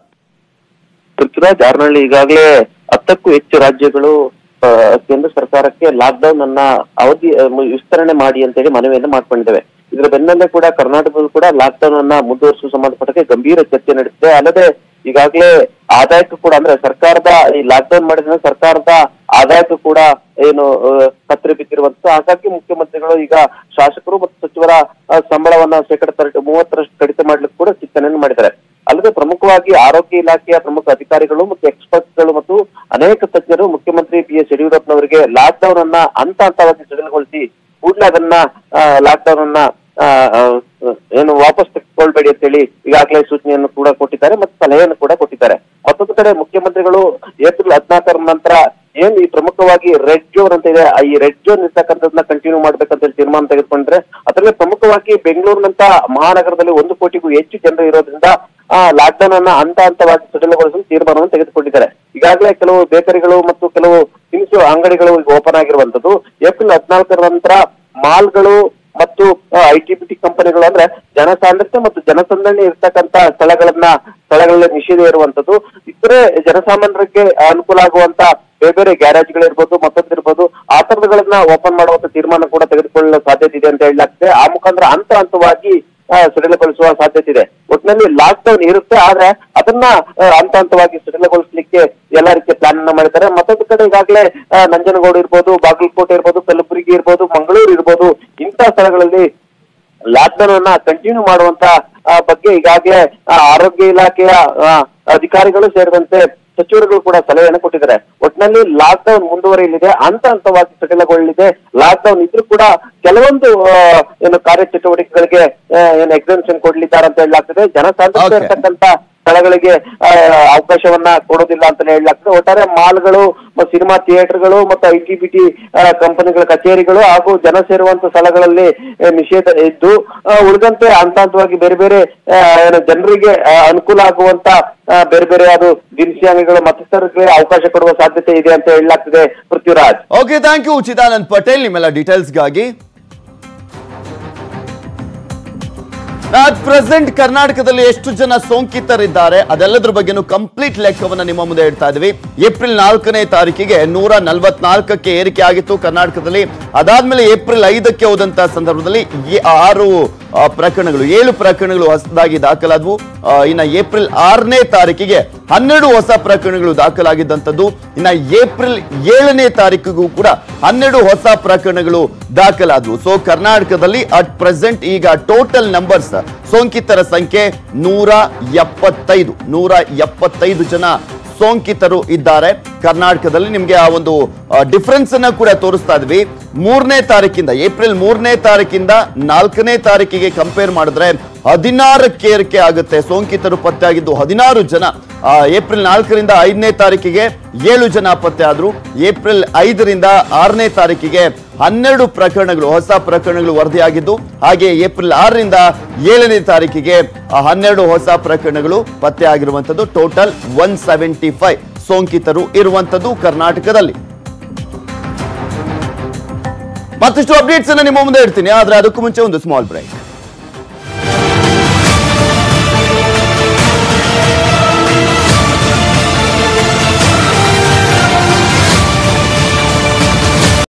ಪೃಥ್ವಿರಾಜ್ ಹಾರ್ನಳ್ಳಿ ಈಗಾಗಲೇ ಹತ್ತಕ್ಕೂ ಹೆಚ್ಚು ರಾಜ್ಯಗಳು ಆ, ಕೇಂದ್ರ ಸರ್ಕಾರಕ್ಕೆ ಲಾಕ್ಡೌನ್ ಅನ್ನ ಅವಧಿ ಆ, ಮು- ವಿಸ್ತರಣೆ ಮಾಡಿ ಅಂತೇಳಿ ಮನವಿಯನ್ನು ಮಾಡ್ಕೊಂಡಿದ್ದೇವೆ ಇದರ ಬೆನ್ನಲ್ಲೇ ಕೂಡ ಕರ್ನಾಟಕದಲ್ಲೂ ಕೂಡ ಲಾಕ್ಡೌನ್ ಅನ್ನ ಮುಂದುವರಿಸುವ ಸಂಬಂಧಪಟ್ಟಂತೆ ಗಂಭೀರ ಚರ್ಚೆ ನಡೆದಿದೆ ಅಲ್ಲದೆ ಈಗಾಗಲೇ ಆದಾಯಕ್ಕೂ ಕೂಡ ಅಂದ್ರೆ ಸರ್ಕಾರದ ಈ ಲಾಕ್ಡೌನ್ ಮಾಡಿದ್ರೆ ಸರ್ಕಾರದ ಆದಾಯಕ್ಕೂ ಕೂಡ ಏನು ಆ, ಕತ್ತರಿ ಬಿದ್ದಿರುವಂತ ಹಾಗಾಗಿ ಮುಖ್ಯಮಂತ್ರಿಗಳು ಈಗ ಶಾಸಕರು ಮತ್ತು ಸಚಿವರ ಆ, ಸಂಬಳವನ್ನ ಶೇಕಡ ತರ್ಟಿ ಮೂವತ್ತರಷ್ಟು ಕಡಿತ ಮಾಡ್ಲಿಕ್ಕೆ ಕೂಡ ಚಿಂತನೆಯನ್ನು ಮಾಡಿದ್ದಾರೆ ಅಲ್ಲದೆ ಪ್ರಮುಖವಾಗಿ ಆರೋಗ್ಯ ಇಲಾಖೆಯ ಪ್ರಮುಖ ಅಧಿಕಾರಿಗಳು ಮತ್ತು ಎಕ್ಸ್ಪರ್ಟ್ಗಳು ಮತ್ತು ಅನೇಕ ತಜ್ಞರು ಮುಖ್ಯಮಂತ್ರಿ ಬಿ ಎಸ್ ಯಡಿಯೂರಪ್ಪನವರಿಗೆ ಲಾಕ್ಡೌನ್ ಅನ್ನ ಹಂತ ಹಂತವಾಗಿ ಸಡಿಲಗೊಳಿಸಿ ಕೂಡಲೇ ಅದನ್ನ ಲಾಕ್ಡೌನ್ ಅನ್ನ ಆ, ಆ, ಏನು ವಾಪಸ್ ತೆಗೆದುಕೊಳ್ಬೇಡಿ ಅಂತೇಳಿ ಈಗಾಗಲೇ ಸೂಚನೆಯನ್ನು ಕೂಡ ಕೊಟ್ಟಿದ್ದಾರೆ ಮತ್ತು ಸಲಹೆಯನ್ನು ಕೂಡ ಕೊಟ್ಟಿದ್ದಾರೆ ಮತ್ತೊಂದು ಕಡೆ ಮುಖ್ಯಮಂತ್ರಿಗಳು ಏಪ್ರಿಲ್ ಹದಿನಾಲ್ಕರ ನಂತರ ಏನ್ ಈ ಪ್ರಮುಖವಾಗಿ ರೆಡ್ ಜೋನ್ ಅಂತ ಇದೆ ಆ ಈ ರೆಡ್ ಜೋನ್ ಇರ್ತಕ್ಕಂಥದ್ದನ್ನ ಕಂಟಿನ್ಯೂ ಮಾಡ್ಬೇಕಂತ ಹೇಳಿ ತೀರ್ಮಾನ ತೆಗೆದುಕೊಂಡ್ರೆ ಅದರಲ್ಲಿ ಪ್ರಮುಖವಾಗಿ ಬೆಂಗಳೂರಿನಂತ ಮಹಾನಗರದಲ್ಲಿ ಒಂದು ಕೋಟಿಗೂ ಹೆಚ್ಚು ಜನರು ಇರೋದ್ರಿಂದ ಆ ಲಾಕ್ಡೌನ್ ಅನ್ನ ಹಂತ ಹಂತವಾಗಿ ಸಡಿಲಗೊಳಿಸಲು ತೀರ್ಮಾನವನ್ನು ತೆಗೆದುಕೊಂಡಿದ್ದಾರೆ ಈಗಾಗಲೇ ಕೆಲವು ಬೇಕರಿಗಳು ಮತ್ತು ಕೆಲವು ತಿನಿಸು ಅಂಗಡಿಗಳು ಈಗ ಓಪನ್ ಆಗಿರುವಂತದ್ದು ಏಪ್ರಿಲ್ ಹದಿನಾಲ್ಕರ ನಂತರ ಮಾಲ್ಗಳು ಮತ್ತು ಐ ಟಿ ಬಿ ಟಿ ಕಂಪನಿಗಳು ಅಂದ್ರೆ ಜನಸಾಂದ್ರತೆ ಮತ್ತು ಜನಸಂದಣಿ ಇರ್ತಕ್ಕಂತ ಸ್ಥಳಗಳನ್ನ ಸ್ಥಳಗಳಲ್ಲಿ ನಿಷೇಧ ಇರುವಂತದ್ದು ಇತರೆ ಜನಸಾಮಾನ್ಯರಿಗೆ ಅನುಕೂಲ ಆಗುವಂತ ಬೇರೆ ಬೇರೆ ಗ್ಯಾರೇಜ್ಗಳಿರ್ಬೋದು ಮತ್ತೊಂದಿರ್ಬೋದು ಆ ತರಗಳನ್ನ ಓಪನ್ ಮಾಡುವಂತ ತೀರ್ಮಾನ ಕೂಡ ತೆಗೆದುಕೊಳ್ಳಲು ಸಾಧ್ಯತೆ ಇದೆ ಅಂತ ಹೇಳಲಾಗ್ತದೆ ಆ ಮುಖಾಂತರ ಹಂತ ಹಂತವಾಗಿ ಆ, ಸಡಿಲಗೊಳಿಸುವ ಸಾಧ್ಯತೆ ಇದೆ ಒಟ್ಟಿನಲ್ಲಿ ಲಾಕ್ಡೌನ್ ಇರುತ್ತೆ ಆದ್ರೆ ಅದನ್ನ ಆ, ಹಂತ ಹಂತವಾಗಿ ಸಡಿಲಗೊಳಿಸಲಿಕ್ಕೆ ಎಲ್ಲ ರೀತಿಯ ಪ್ಲಾನ್ ಅನ್ನ ಮಾಡಿದ್ದಾರೆ ಮತ್ತೊಂದು ಕಡೆ ಈಗಾಗಲೇ ಆ, ನಂಜನಗೂಡು ಇರ್ಬೋದು ಬಾಗಲಕೋಟೆ ಇರ್ಬೋದು ಕಲಬುರಗಿ ಇರ್ಬೋದು ಮಂಗಳೂರು ಇರ್ಬೋದು ಇಂಥ ಸ್ಥಳಗಳಲ್ಲಿ ಲಾಕ್ಡೌನ್ ಅನ್ನ ಕಂಟಿನ್ಯೂ ಮಾಡುವಂತ ಆ, ಬಗ್ಗೆ ಈಗಾಗಲೇ ಆ, ಆರೋಗ್ಯ ಇಲಾಖೆಯ ಆ, ಅಧಿಕಾರಿಗಳು ಸೇರಿದಂತೆ ಸಚಿವರುಗಳು ಕೂಡ ಸಲಹೆಯನ್ನು ಕೊಟ್ಟಿದ್ದಾರೆ ಒಟ್ಟಿನಲ್ಲಿ ಲಾಕ್ಡೌನ್ ಮುಂದುವರಿಯಲಿದೆ ಹಂತ ಹಂತವಾಗಿ ಸಡಿಲಗೊಳ್ಳಲಿದೆ ಲಾಕ್ಡೌನ್ ಇದ್ರೂ ಕೂಡ ಕೆಲವೊಂದು ಆ, ಏನು ಕಾರ್ಯಚಟುವಟಿಕೆಗಳಿಗೆ ಆ, ಏನು ಎಕ್ಸೆಂಪ್ಷನ್ ಕೊಡ್ಲಿದ್ದಾರೆ ಅಂತ ಹೇಳಲಾಗ್ತದೆ ಜನಸಾಂದ್ರತೆ Okay. ಇರ್ತಕ್ಕಂತ ಸ್ಥಳಗಳಿಗೆ ಆ, ಅವಕಾಶವನ್ನ ಕೊಡೋದಿಲ್ಲ ಅಂತ ಹೇಳಲಾಗ್ತದೆ ಒಟ್ಟಾರೆ ಮಾಲ್ಗಳು ಮತ್ತು ಸಿನಿಮಾ ಥಿಯೇಟರ್ಗಳು ಮತ್ತು ಐ ಟಿ ಬಿ ಟಿ ಕಂಪನಿಗಳ ಕಚೇರಿಗಳು ಹಾಗೂ ಜನ ಸೇರುವಂತ ಸ್ಥಳಗಳಲ್ಲಿ ಆ, ನಿಷೇಧ ಇದ್ದು ಆ, ಉಳಿದಂತೆ ಹಂತ ಹಂತವಾಗಿ ಬೇರೆ ಬೇರೆ ಆ, ಏನು ಜನರಿಗೆ ಆ, ಅನುಕೂಲ ಆಗುವಂತ ಆ, ಬೇರೆ ಬೇರೆ ಅದು ದಿನಸಿ ಅಂಗಡಿಗಳು ಮತ್ತಿತರರಿಗೆ ಅವಕಾಶ ಕೊಡುವ ಸಾಧ್ಯತೆ ಇದೆ ಅಂತ ಹೇಳಲಾಗ್ತದೆ Prithviraj okay thank you Chidanand Patel ನಿಮ್ಮೆಲ್ಲ ಡೀಟೇಲ್ಸ್ಗಾಗಿ ಅಟ್ ಪ್ರೆಸೆಂಟ್ ಕರ್ನಾಟಕದಲ್ಲಿ ಎಷ್ಟು ಜನ ಸೋಂಕಿತರಿದ್ದಾರೆ ಅದೆಲ್ಲದ್ರ ಬಗ್ಗೆನೂ ಕಂಪ್ಲೀಟ್ ಲೆಕ್ಕವನ್ನ ನಿಮ್ಮ ಮುಂದೆ ಇಡ್ತಾ ಇದ್ವಿ ಏಪ್ರಿಲ್ ನಾಲ್ಕನೇ ತಾರೀಕಿಗೆ ನೂರ ನಲವತ್ನಾಲ್ಕಕ್ಕೆ ಏರಿಕೆ ಆಗಿತ್ತು ಕರ್ನಾಟಕದಲ್ಲಿ ಅದಾದ್ಮೇಲೆ ಏಪ್ರಿಲ್ ಐದಕ್ಕೆ ಹೋದಂತ ಸಂದರ್ಭದಲ್ಲಿ ಈ ಆರು ಆ, ಪ್ರಕರಣಗಳು ಏಳು ಪ್ರಕರಣಗಳು ಹೊಸದಾಗಿ ದಾಖಲಾದವು ಆ, ಇನ್ನ ಏಪ್ರಿಲ್ ಆರನೇ ತಾರೀಕಿಗೆ ಹನ್ನೆರಡು ಹೊಸ ಪ್ರಕರಣಗಳು ದಾಖಲಾಗಿದ್ದಂಥದ್ದು ಇನ್ನ ಏಪ್ರಿಲ್ ಏಳನೇ ತಾರೀಕಿಗೂ ಕೂಡ ಹನ್ನೆರಡು ಹೊಸ ಪ್ರಕರಣಗಳು ದಾಖಲಾದವು ಸೊ ಕರ್ನಾಟಕದಲ್ಲಿ ಅಟ್ ಪ್ರೆಸೆಂಟ್ ಈಗ ಟೋಟಲ್ ನಂಬರ್ಸ್ ಸೋಂಕಿತರ ಸಂಖ್ಯೆ ನೂರ ಎಪ್ಪತ್ತೈದು ನೂರ ಎಪ್ಪತ್ತೈದು ಜನ ಸೋಂಕಿತರು ಇದ್ದಾರೆ ಕರ್ನಾಟಕದಲ್ಲಿ ನಿಮಗೆ ಆ ಒಂದು ಡಿಫರೆನ್ಸ್ ಅನ್ನ ಕೂಡ ತೋರಿಸ್ತಾ ಇದ್ವಿ ಮೂರನೇ ತಾರೀಕಿಂದ ಏಪ್ರಿಲ್ ಮೂರನೇ ತಾರೀಕಿಂದ ನಾಲ್ಕನೇ ತಾರೀಕಿಗೆ ಕಂಪೇರ್ ಮಾಡಿದ್ರೆ ಹದಿನಾರಕ್ಕೆ ಏರಿಕೆ ಆಗುತ್ತೆ ಸೋಂಕಿತರು ಪತ್ತೆ ಆಗಿದ್ದು ಹದಿನಾರು ಜನ ಆ, ಏಪ್ರಿಲ್ ನಾಲ್ಕರಿಂದ ಐದನೇ ತಾರೀಕಿಗೆ ಏಳು ಜನ ಪತ್ತೆ ಆದ್ರು ಏಪ್ರಿಲ್ ಐದರಿಂದ ಆರನೇ ತಾರೀಕಿಗೆ ಹನ್ನೆರಡು ಪ್ರಕರಣಗಳು ಹೊಸ ಪ್ರಕರಣಗಳು ವರದಿಯಾಗಿದ್ದು ಹಾಗೆ ಏಪ್ರಿಲ್ ಆರರಿಂದ ಏಳನೇ ತಾರೀಕಿಗೆ ಆ, ಹನ್ನೆರಡು ಹೊಸ ಪ್ರಕರಣಗಳು ಪತ್ತೆ ಆಗಿರುವಂತದ್ದು ಟೋಟಲ್ ಒನ್ ಸೆವೆಂಟಿ ಫೈವ್ ಸೋಂಕಿತರು ಇರುವಂತದ್ದು ಕರ್ನಾಟಕದಲ್ಲಿ ಮತ್ತಷ್ಟು ಅಪ್ಡೇಟ್ಸ್ ಅನ್ನ ನಿಮ್ಮ ಮುಂದೆ ಇಡ್ತೀನಿ ಆದ್ರೆ ಅದಕ್ಕೂ ಮುಂಚೆ ಒಂದು ಸ್ಮಾಲ್ ಬ್ರೇಕ್